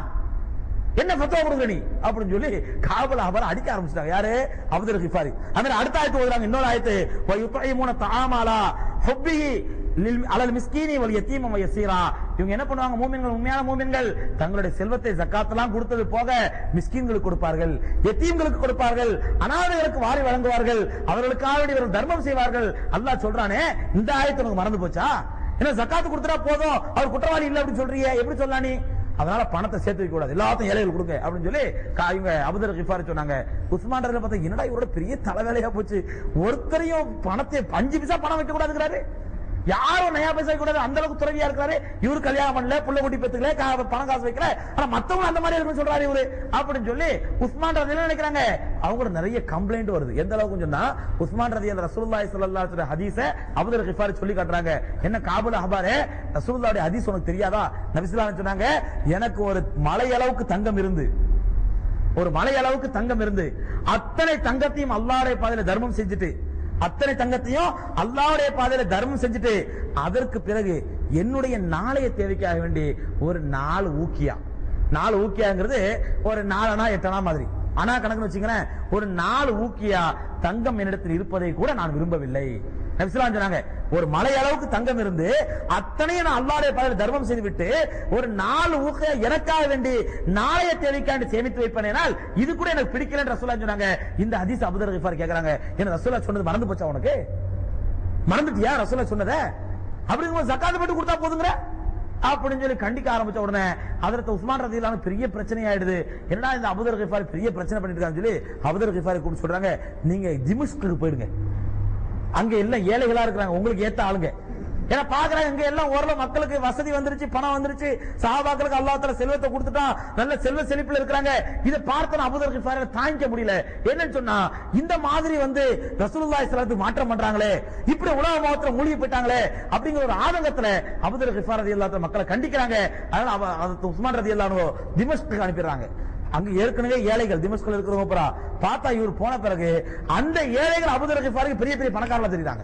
என்ன ஃபத்வா கொடுங்க நீ அப்படின்னு சொல்லி காபல் அபர் அடிக்க ஆரம்பிச்சிட்டாங்க யாரு அப்துல் கிஃபாரி அந்த அடுத்த ஆயத்து ஓதுறாங்க இன்னொரு ஆயத்து வ யுத்இமுன தஆமாலா ஹுப்பிஹி லில் அலல் மிஸ்கீனி வல் யத்தீம வ யஸீரா இவங்க என்ன பண்ணுவாங்க மூமின்கள் உண்மையான மூமின்கள் தங்களுடைய செல்வத்தை ஜக்காத்தெல்லாம் கொடுத்தது போக மிஸ்கீன்களுக்கு கொடுப்பார்கள் யத்தீம்களுக்கு கொடுப்பார்கள் அனாதைகளுக்கு வாரி வழங்குவார்கள் அவர்களுக்காக வேண்டி இவர்கள் தர்மம் செய்வார்கள் அல்லாஹ் சொல்றானே இந்த ஆயத்து உனக்கு மறந்து போச்சா என்ன ஜக்காத்து கொடுத்தா போதும் அவர் குற்றவாளி இல்ல அப்படின்னு சொல்றீங்க எப்படி சொல்லலாம் நீ அதனால பணத்தை சேர்த்து வைக்க கூடாது எல்லாத்தையும் ஏழைகள் கொடுங்க அப்படின்னு சொல்லி கா- இவங்க அபுதர் கிஃபாரி சொன்னாங்க உஸ்மான் ரலியல்லாஹு பார்த்தா என்னடா இவரோட பெரிய தலைவேலையா போச்சு ஒருத்தரையும் பணத்தை அஞ்சு பைசா பணம் வைக்க கூடாதுங்கிறாரு யாரும் நயா பைசா வைக்க கூடாது அந்த அளவுக்கு துறவியா இருக்காரு இவரு கல்யாணம் பண்ணல புள்ள குட்டி பெத்துக்கல கா- பணம் காசு வைக்கல ஆனா மத்தவங்க அந்த மாதிரி இருக்குன்னு சொல்றாரு இவரு அப்படின்னு சொல்லி உஸ்மான் ரதி என்ன நினைக்கிறாங்க அவங்களோட நிறைய கம்ப்ளைண்ட் வருது எந்த அளவுக்கு சொன்னா உஸ்மான் ரதி அந்த ரசூலுல்லாஹி ஸல்லல்லாஹு அலைஹி வஸல்லம் ஹதீஸ அபூதர் கிஃபாரி சொல்லி காட்டுறாங்க என்ன காபுல் அஹ்பாரே ரசூலுல்லாஹ்வுடைய ஹதீஸ் உனக்கு தெரியாதா நபி ஸல்லல்லாஹு அலைஹி சொன்னாங்க எனக்கு ஒரு மலை அளவுக்கு தங்கம் இருந்து ஒரு மலை அளவுக்கு தங்கம் இருந்து அத்தனை தங்கத்தையும் அல்லாஹ்வுடைய பாதையில தர்மம் செஞ்சுட்டு அத்தனை தங்கத்தையும் அல்லாஹ்வுடைய பாதையில தர்மம் செஞ்சுட்டு அதற்கு பிறகு என்னுடைய நாளைய தேவைக்காக வேண்டி ஒரு நாலு ஊக்கியா நாலு ஊக்கியாங்கிறது ஒரு நாலனா எட்டனா மாதிரி அனா கணக்குன்னு வச்சுக்கிறேன் ஒரு நாலு ஊக்கியா தங்கம் என்னிடத்தில் இருப்பதை கூட நான் விரும்பவில்லை நபிசுலாம் சொன்னாங்க ஒரு மலை அளவுக்கு தங்கம் இருந்து அத்தனையும் நான் அல்லாடைய பாதையில் தர்மம் செய்து விட்டு ஒரு நாலு ஊக்க எனக்காக வேண்டி நாளைய தேவைக்காண்டி சேமித்து வைப்பேனால் இது கூட எனக்கு பிடிக்கலன்னு ரசூலா சொன்னாங்க இந்த ஹதீஸ் அபுதர் கிஃபார் கேக்குறாங்க என்ன ரசூலா சொன்னது மறந்து போச்சா உனக்கு மறந்துட்டியா ரசூலா சொன்னத அப்படிங்கும்போது ஜக்காத்து மட்டும் கொடுத்தா போதுங்கிற அப்படின்னு சொல்லி கண்டிக்க ஆரம்பிச்ச உடனே அதற்கு உஸ்மான் ரதியிலான பெரிய பிரச்சனை ஆயிடுது என்னடா இந்த அபுதர் கிஃபாரி பெரிய பிரச்சனை பண்ணிட்டு இருக்கான்னு சொல்லி அபுதர் கிஃபாரி கூப்பிட்டு சொல்றாங்க நீங்க திமிஷ்க்கு போயிடுங்க அங்க எல்லாம் ஏழைகளா இருக்கிறாங்க உங்களுக்கு ஏத்த ஆளுங்க ஏன்னா பாக்குறாங்க இங்க எல்லாம் ஓரளவு மக்களுக்கு வசதி வந்துருச்சு பணம் வந்துருச்சு சஹாபாக்களுக்கு அல்லாஹ் செல்வத்தை கொடுத்துட்டான் நல்ல செல்வ செழிப்புல இருக்கிறாங்க இதை பார்த்தன அபுதர் கிஃபார தாங்கிக்க முடியல என்னன்னு சொன்னா இந்த மாதிரி வந்து ரசூலுல்லாஹி ஸல்லல்லாஹு மாற்றம் பண்றாங்களே இப்படி உலக மோகத்துல மூழ்கி போயிட்டாங்களே அப்படிங்கிற ஒரு ஆதங்கத்துல அபுதர் கிஃபார் ரலியல்லாஹு மக்களை கண்டிக்கிறாங்க அதனால அவ- அது உஸ்மான் ரலியல்லாஹு திமஷ்குக்கு அனுப்பிடுறாங்க அங்க ஏற்கனவே ஏழைகள் திமஸ்குல இருக்கிறவங்க பூரா பார்த்தா இவர் போன பிறகு அந்த ஏழைகள் அபுதர் கிஃபாருக்கு பெரிய பெரிய பணக்காரங்களா தெரியுறாங்க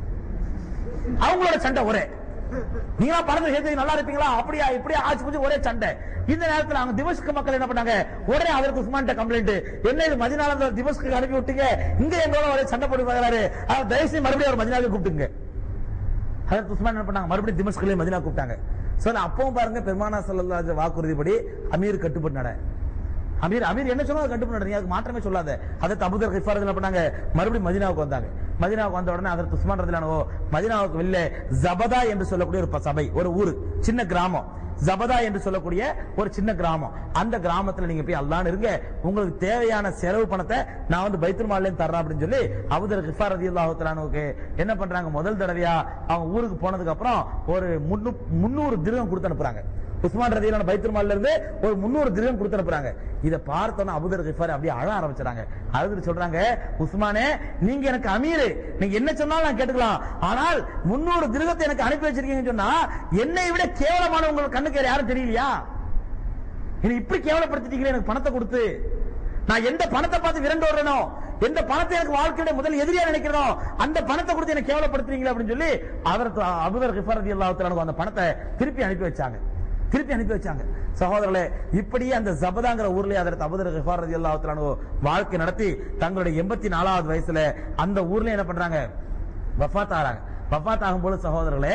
அவங்களோட சண்டை ஒரே நீங்களா பணத்தை சேர்த்து நல்லா இருப்பீங்களா அப்படியா இப்படியா ஆச்சு புடிச்சு ஒரே சண்டை இந்த நேரத்துல அவங்க திமஸ்கு மக்கள் என்ன பண்ணாங்க உடனே அதற்கு உஸ்மான் கம்ப்ளைண்ட் என்ன இது மதினால இருந்து திமஸ்கு அனுப்பி விட்டீங்க இங்க எங்களோட ஒரே சண்டை போட்டு பார்க்கறாரு அவர் தயவு செய்து மறுபடியும் அவர் மதினாவுக்கு கூப்பிட்டுங்க ஹஜரத் உஸ்மான் என்ன பண்ணாங்க மறுபடியும் திமஸ்குலயே மதினா கூப்பிட்டாங்க சோ அப்பவும் பாருங்க பெருமானா ஸல்லல்லாஹு அலைஹி வாக்குறுதிப்படி அமீர் கட்டுப்பட்டு நட அமீர் அமீர் என்ன சொன்னாலும் கட்டுப்பட்டு நட நீ அதுக்கு மாற்றமே சொல்லாத அதற்கு அபுதர் கிஃபார் என்ன பண்ணாங்க மறுபடியும் மதினாவுக்கு வந்தாங்க மதினாவுக்கு வந்த உடனே அதற்கு உஸ்மான் ரதிலானோ மதினாவுக்கு வெளில ஜபதா என்று சொல்லக்கூடிய ஒரு ப- சபை ஒரு ஊரு சின்ன கிராமம் ஜபதா என்று சொல்லக்கூடிய ஒரு சின்ன கிராமம் அந்த கிராமத்துல நீங்க போய் அல்லான்னு இருங்க உங்களுக்கு தேவையான செலவு பணத்தை நான் வந்து பைத்துல் மால்ல தர்றேன் அப்படின்னு சொல்லி அபுதர் கிஃபார் ரதியல்லாஹு தஆலாவுக்கு என்ன பண்றாங்க முதல் தடவையா அவங்க ஊருக்கு போனதுக்கு அப்புறம் ஒரு முன்னு- முன்னூறு திருகம் கொடுத்து அனுப்புறாங்க உஸ்மான் ரதியல்லான பைத்துல் மால்ல இருந்து ஒரு முன்னூறு திருகம் கொடுத்து அனுப்புறாங்க இதை பார்த்தோன்னா அபுதர் கிஃபார் அப்படியே அழ ஆரம்பிச்சாங்க அழுது சொல்றாங்க உஸ்மானே நீங்க எனக்கு அமீர் நீங்க என்ன சொன்னாலும் நான் கேட்டுக்கலாம் ஆனால் முன்னூறு திருகத்தை எனக்கு அனுப்பி வச்சிருக்கீங்கன்னு சொன்னா என்னை விட கேவலமான உங்களுக்கு கண்ணுக்கு வேற யாரும் தெரியலையா என்னை இப்படி கேவலப்படுத்திட்டீங்களே எனக்கு பணத்தை கொடுத்து நான் எந்த பணத்தை பார்த்து விரண்டு வர்றேனோ எந்த பணத்தை எனக்கு வாழ்க்கையோட முதல் எதிரியா நினைக்கிறனோ அந்த பணத்தை கொடுத்து எனக்கு கேவலப்படுத்துறீங்களே அப்படின்னு சொல்லி அவருக்கு அபுதர் கிஃபார் ரலியல்லாஹு அந்த பணத்தை திருப்பி அனுப்பி வச்சாங்க திருப்பி அனுப்பி வச்சாங்க சகோதரர்களே இப்படியே அந்த ஜபதாங்கிற ஊர்லயே அதற்கு அபுதர் கிஃபார் ரலியல்லாஹு அன்ஹு வாழ்க்கை நடத்தி தங்களுடைய எண்பத்தி நாலாவது வயசுல அந்த ஊர்ல என்ன பண்றாங்க வஃபாத் ஆறாங்க வஃபாத் ஆகும்போது சகோதரர்களே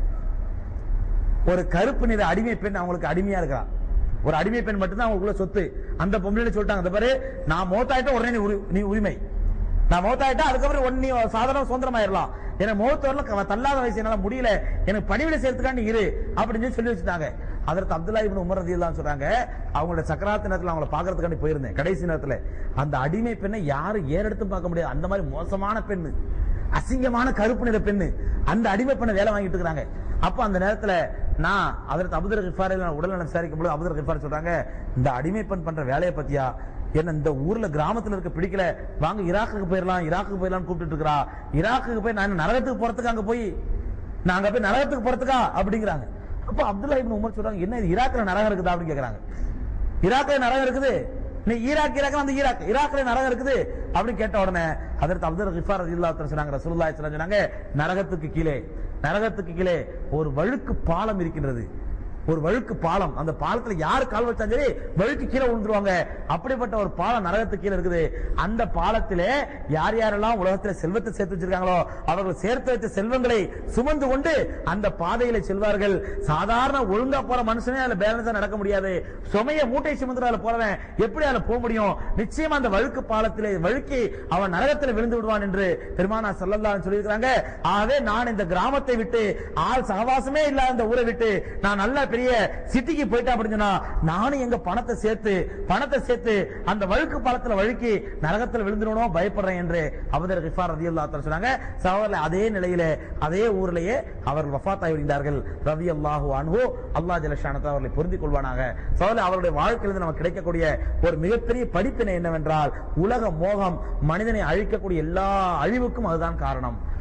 ஒரு கருப்பு நிற அடிமை பெண் அவங்களுக்கு அடிமையா இருக்கிறா ஒரு அடிமை பெண் மட்டும்தான் அவங்களுக்குள்ள சொத்து அந்த பொம்பளை சொல்லிட்டாங்க இந்த பாரு நான் மௌத்தாயிட்ட உடனே நீ உரி- நீ உரிமை நான் மௌத்தாயிட்டா அதுக்கப்புறம் ஒன்னு நீ சாதாரண சுதந்திரமாயிரலாம் எனக்கு மௌத்து வரல க- தள்ளாத வயசு என்னால முடியல எனக்கு பணிவிட சேர்த்துக்கா நீ இரு அப்படின்னு சொல்லி சொல்லி வச்சுட்டாங்க அதற்கு அப்துல்லா இப்னு உமர் ரதியல்லாஹு சொல்றாங்க அவங்களோட சக்கராத்து நேரத்துல அவங்கள பாக்குறதுக்காண்டி போயிருந்தேன் கடைசி நேரத்துல அந்த அடிமை பெண்ணை யாரும் ஏறெடுத்தும் பார்க்க முடியாது அந்த மாதிரி மோசமான பெண்ணு அசிங்கமான கருப்பு நிற பெண்ணு அந்த அடிமை பெண்ணை வேலை வாங்கிட்டு இருக்காங்க அப்ப அந்த நேரத்துல நான் அதற்கு அபுதர் கிஃபார் உடல்நலம் விசாரிக்கும் போது அபுதர் கிஃபார் சொல்றாங்க இந்த அடிமை பெண் பண்ற வேலையை பத்தியா என்ன இந்த ஊர்ல கிராமத்துல இருக்க பிடிக்கல வாங்க ஈராக்குக்கு போயிடலாம் ஈராக்குக்கு போயிடலாம் கூப்பிட்டு இருக்கா ஈராக்குக்கு போய் நான் என்ன நரகத்துக்கு போறதுக்கு அங்க போய் நான் அங்க போய் நரகத்துக்கு போறதுக்கா அப்படிங்கிறாங்க அப்ப அப்துல்லா இப்னு உமர் சொல்றாங்க என்ன இது ஈராக்ல நரகம் இருக்குதா அப்படின்னு கேக்குறாங்க ஈராக்ல நரகம் இருக்குது நீ ஈராக் ஈராக் அந்த ஈராக் ஈராக்ல நரகம் இருக்குது அப்படின்னு கேட்ட உடனே அதற்கு அப்துல் கிஃபார் ரலியல்லாஹு சொன்னாங்க ரசூலுல்லாஹி ஸல்லல்லாஹு அலைஹி சொன்னாங்க நரகத்துக்கு கீழே நரகத்துக்கு கீழே ஒரு வழுக்கு பாலம் இருக்கின்றது ஒரு வழுக்கு பாலம் அந்த பாலத்துல யார் கால் வச்சாலும் சரி வழுக்கு கீழே விழுந்துருவாங்க அப்படிப்பட்ட ஒரு பாலம் நரகத்துக்கு கீழே இருக்குது அந்த பாலத்திலே யார் யாரெல்லாம் உலகத்துல செல்வத்தை சேர்த்து வச்சிருக்காங்களோ அவர்கள் சேர்த்து வச்ச செல்வங்களை சுமந்து கொண்டு அந்த பாதையில செல்வார்கள் சாதாரண ஒழுங்கா போற மனுஷனே அதுல பேலன்ஸா நடக்க முடியாது சுமைய மூட்டை சுமந்து அதுல போறவன் எப்படி அதுல போக முடியும் நிச்சயமா அந்த வழுக்கு பாலத்திலே வழுக்கி அவன் நரகத்தில் விழுந்து விடுவான் என்று பெருமானா சொல்லலாம் சொல்லியிருக்கிறாங்க ஆகவே நான் இந்த கிராமத்தை விட்டு ஆள் சகவாசமே இல்லாத இந்த ஊரை விட்டு நான் நல்ல பெரிய சிட்டிக்கு போயிட்டேன் அப்படின்னு சொன்னா நானும் எங்க பணத்தை சேர்த்து பணத்தை சேர்த்து அந்த வழுக்கு பாலத்துல வழுக்கி நரகத்தில் விழுந்துடணும் பயப்படுறேன் என்று அபதர் கிஃபார் ரதி சொன்னாங்க சகோதரர்களே அதே நிலையில அதே ஊர்லயே அவர்கள் வஃபாத்தாய் விழுந்தார்கள் ரவி அல்லாஹு அன்ஹு அல்லாஹ் ஜலஷானத்தை அவர்களை பொருந்திக் கொள்வானாக சகோதரர்களே அவருடைய வாழ்க்கையிலிருந்து நமக்கு கிடைக்கக்கூடிய ஒரு மிகப்பெரிய படிப்பினை என்னவென்றால் உலக மோகம் மனிதனை அழிக்கக்கூடிய எல்லா அழிவுக்கும் அதுதான் காரணம்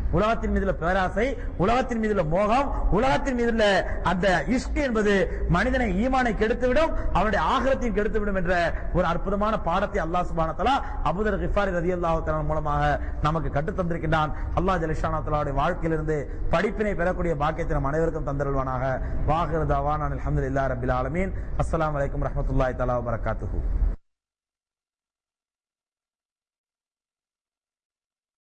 உலகத்தின் மீதுல பேராசை உலகத்தின் மீதுல மோகம் உலகத்தின் மீதுல அந்த இஷ்க் என்பது மனிதனை ஈமானை கெடுத்துவிடும் அவனுடைய ஆகரத்தையும் கெடுத்துவிடும் என்ற ஒரு அற்புதமான பாடத்தை அல்லாஹ் சுப்ஹானஹு வ தஆலா அபூதர் கிஃபாரி ரலியல்லாஹு தஆலா மூலமாக நமக்கு கற்றுத் தந்திருக்கின்றான் அல்லாஹ் ஜலிஷானா தஆலாவுடைய வாழ்க்கையிலிருந்து படிப்பினை பெறக்கூடிய பாக்கியத்தை நம் அனைவருக்கும் தந்தருள்வானாக வாஹிர் தவான் அல்ஹம்துலில்லாஹி ரப்பில் ஆலமீன் அஸ்ஸலாமு அலைக்கும் வரஹ்மத்துல்லாஹி தஆலா வபரகாத்துஹு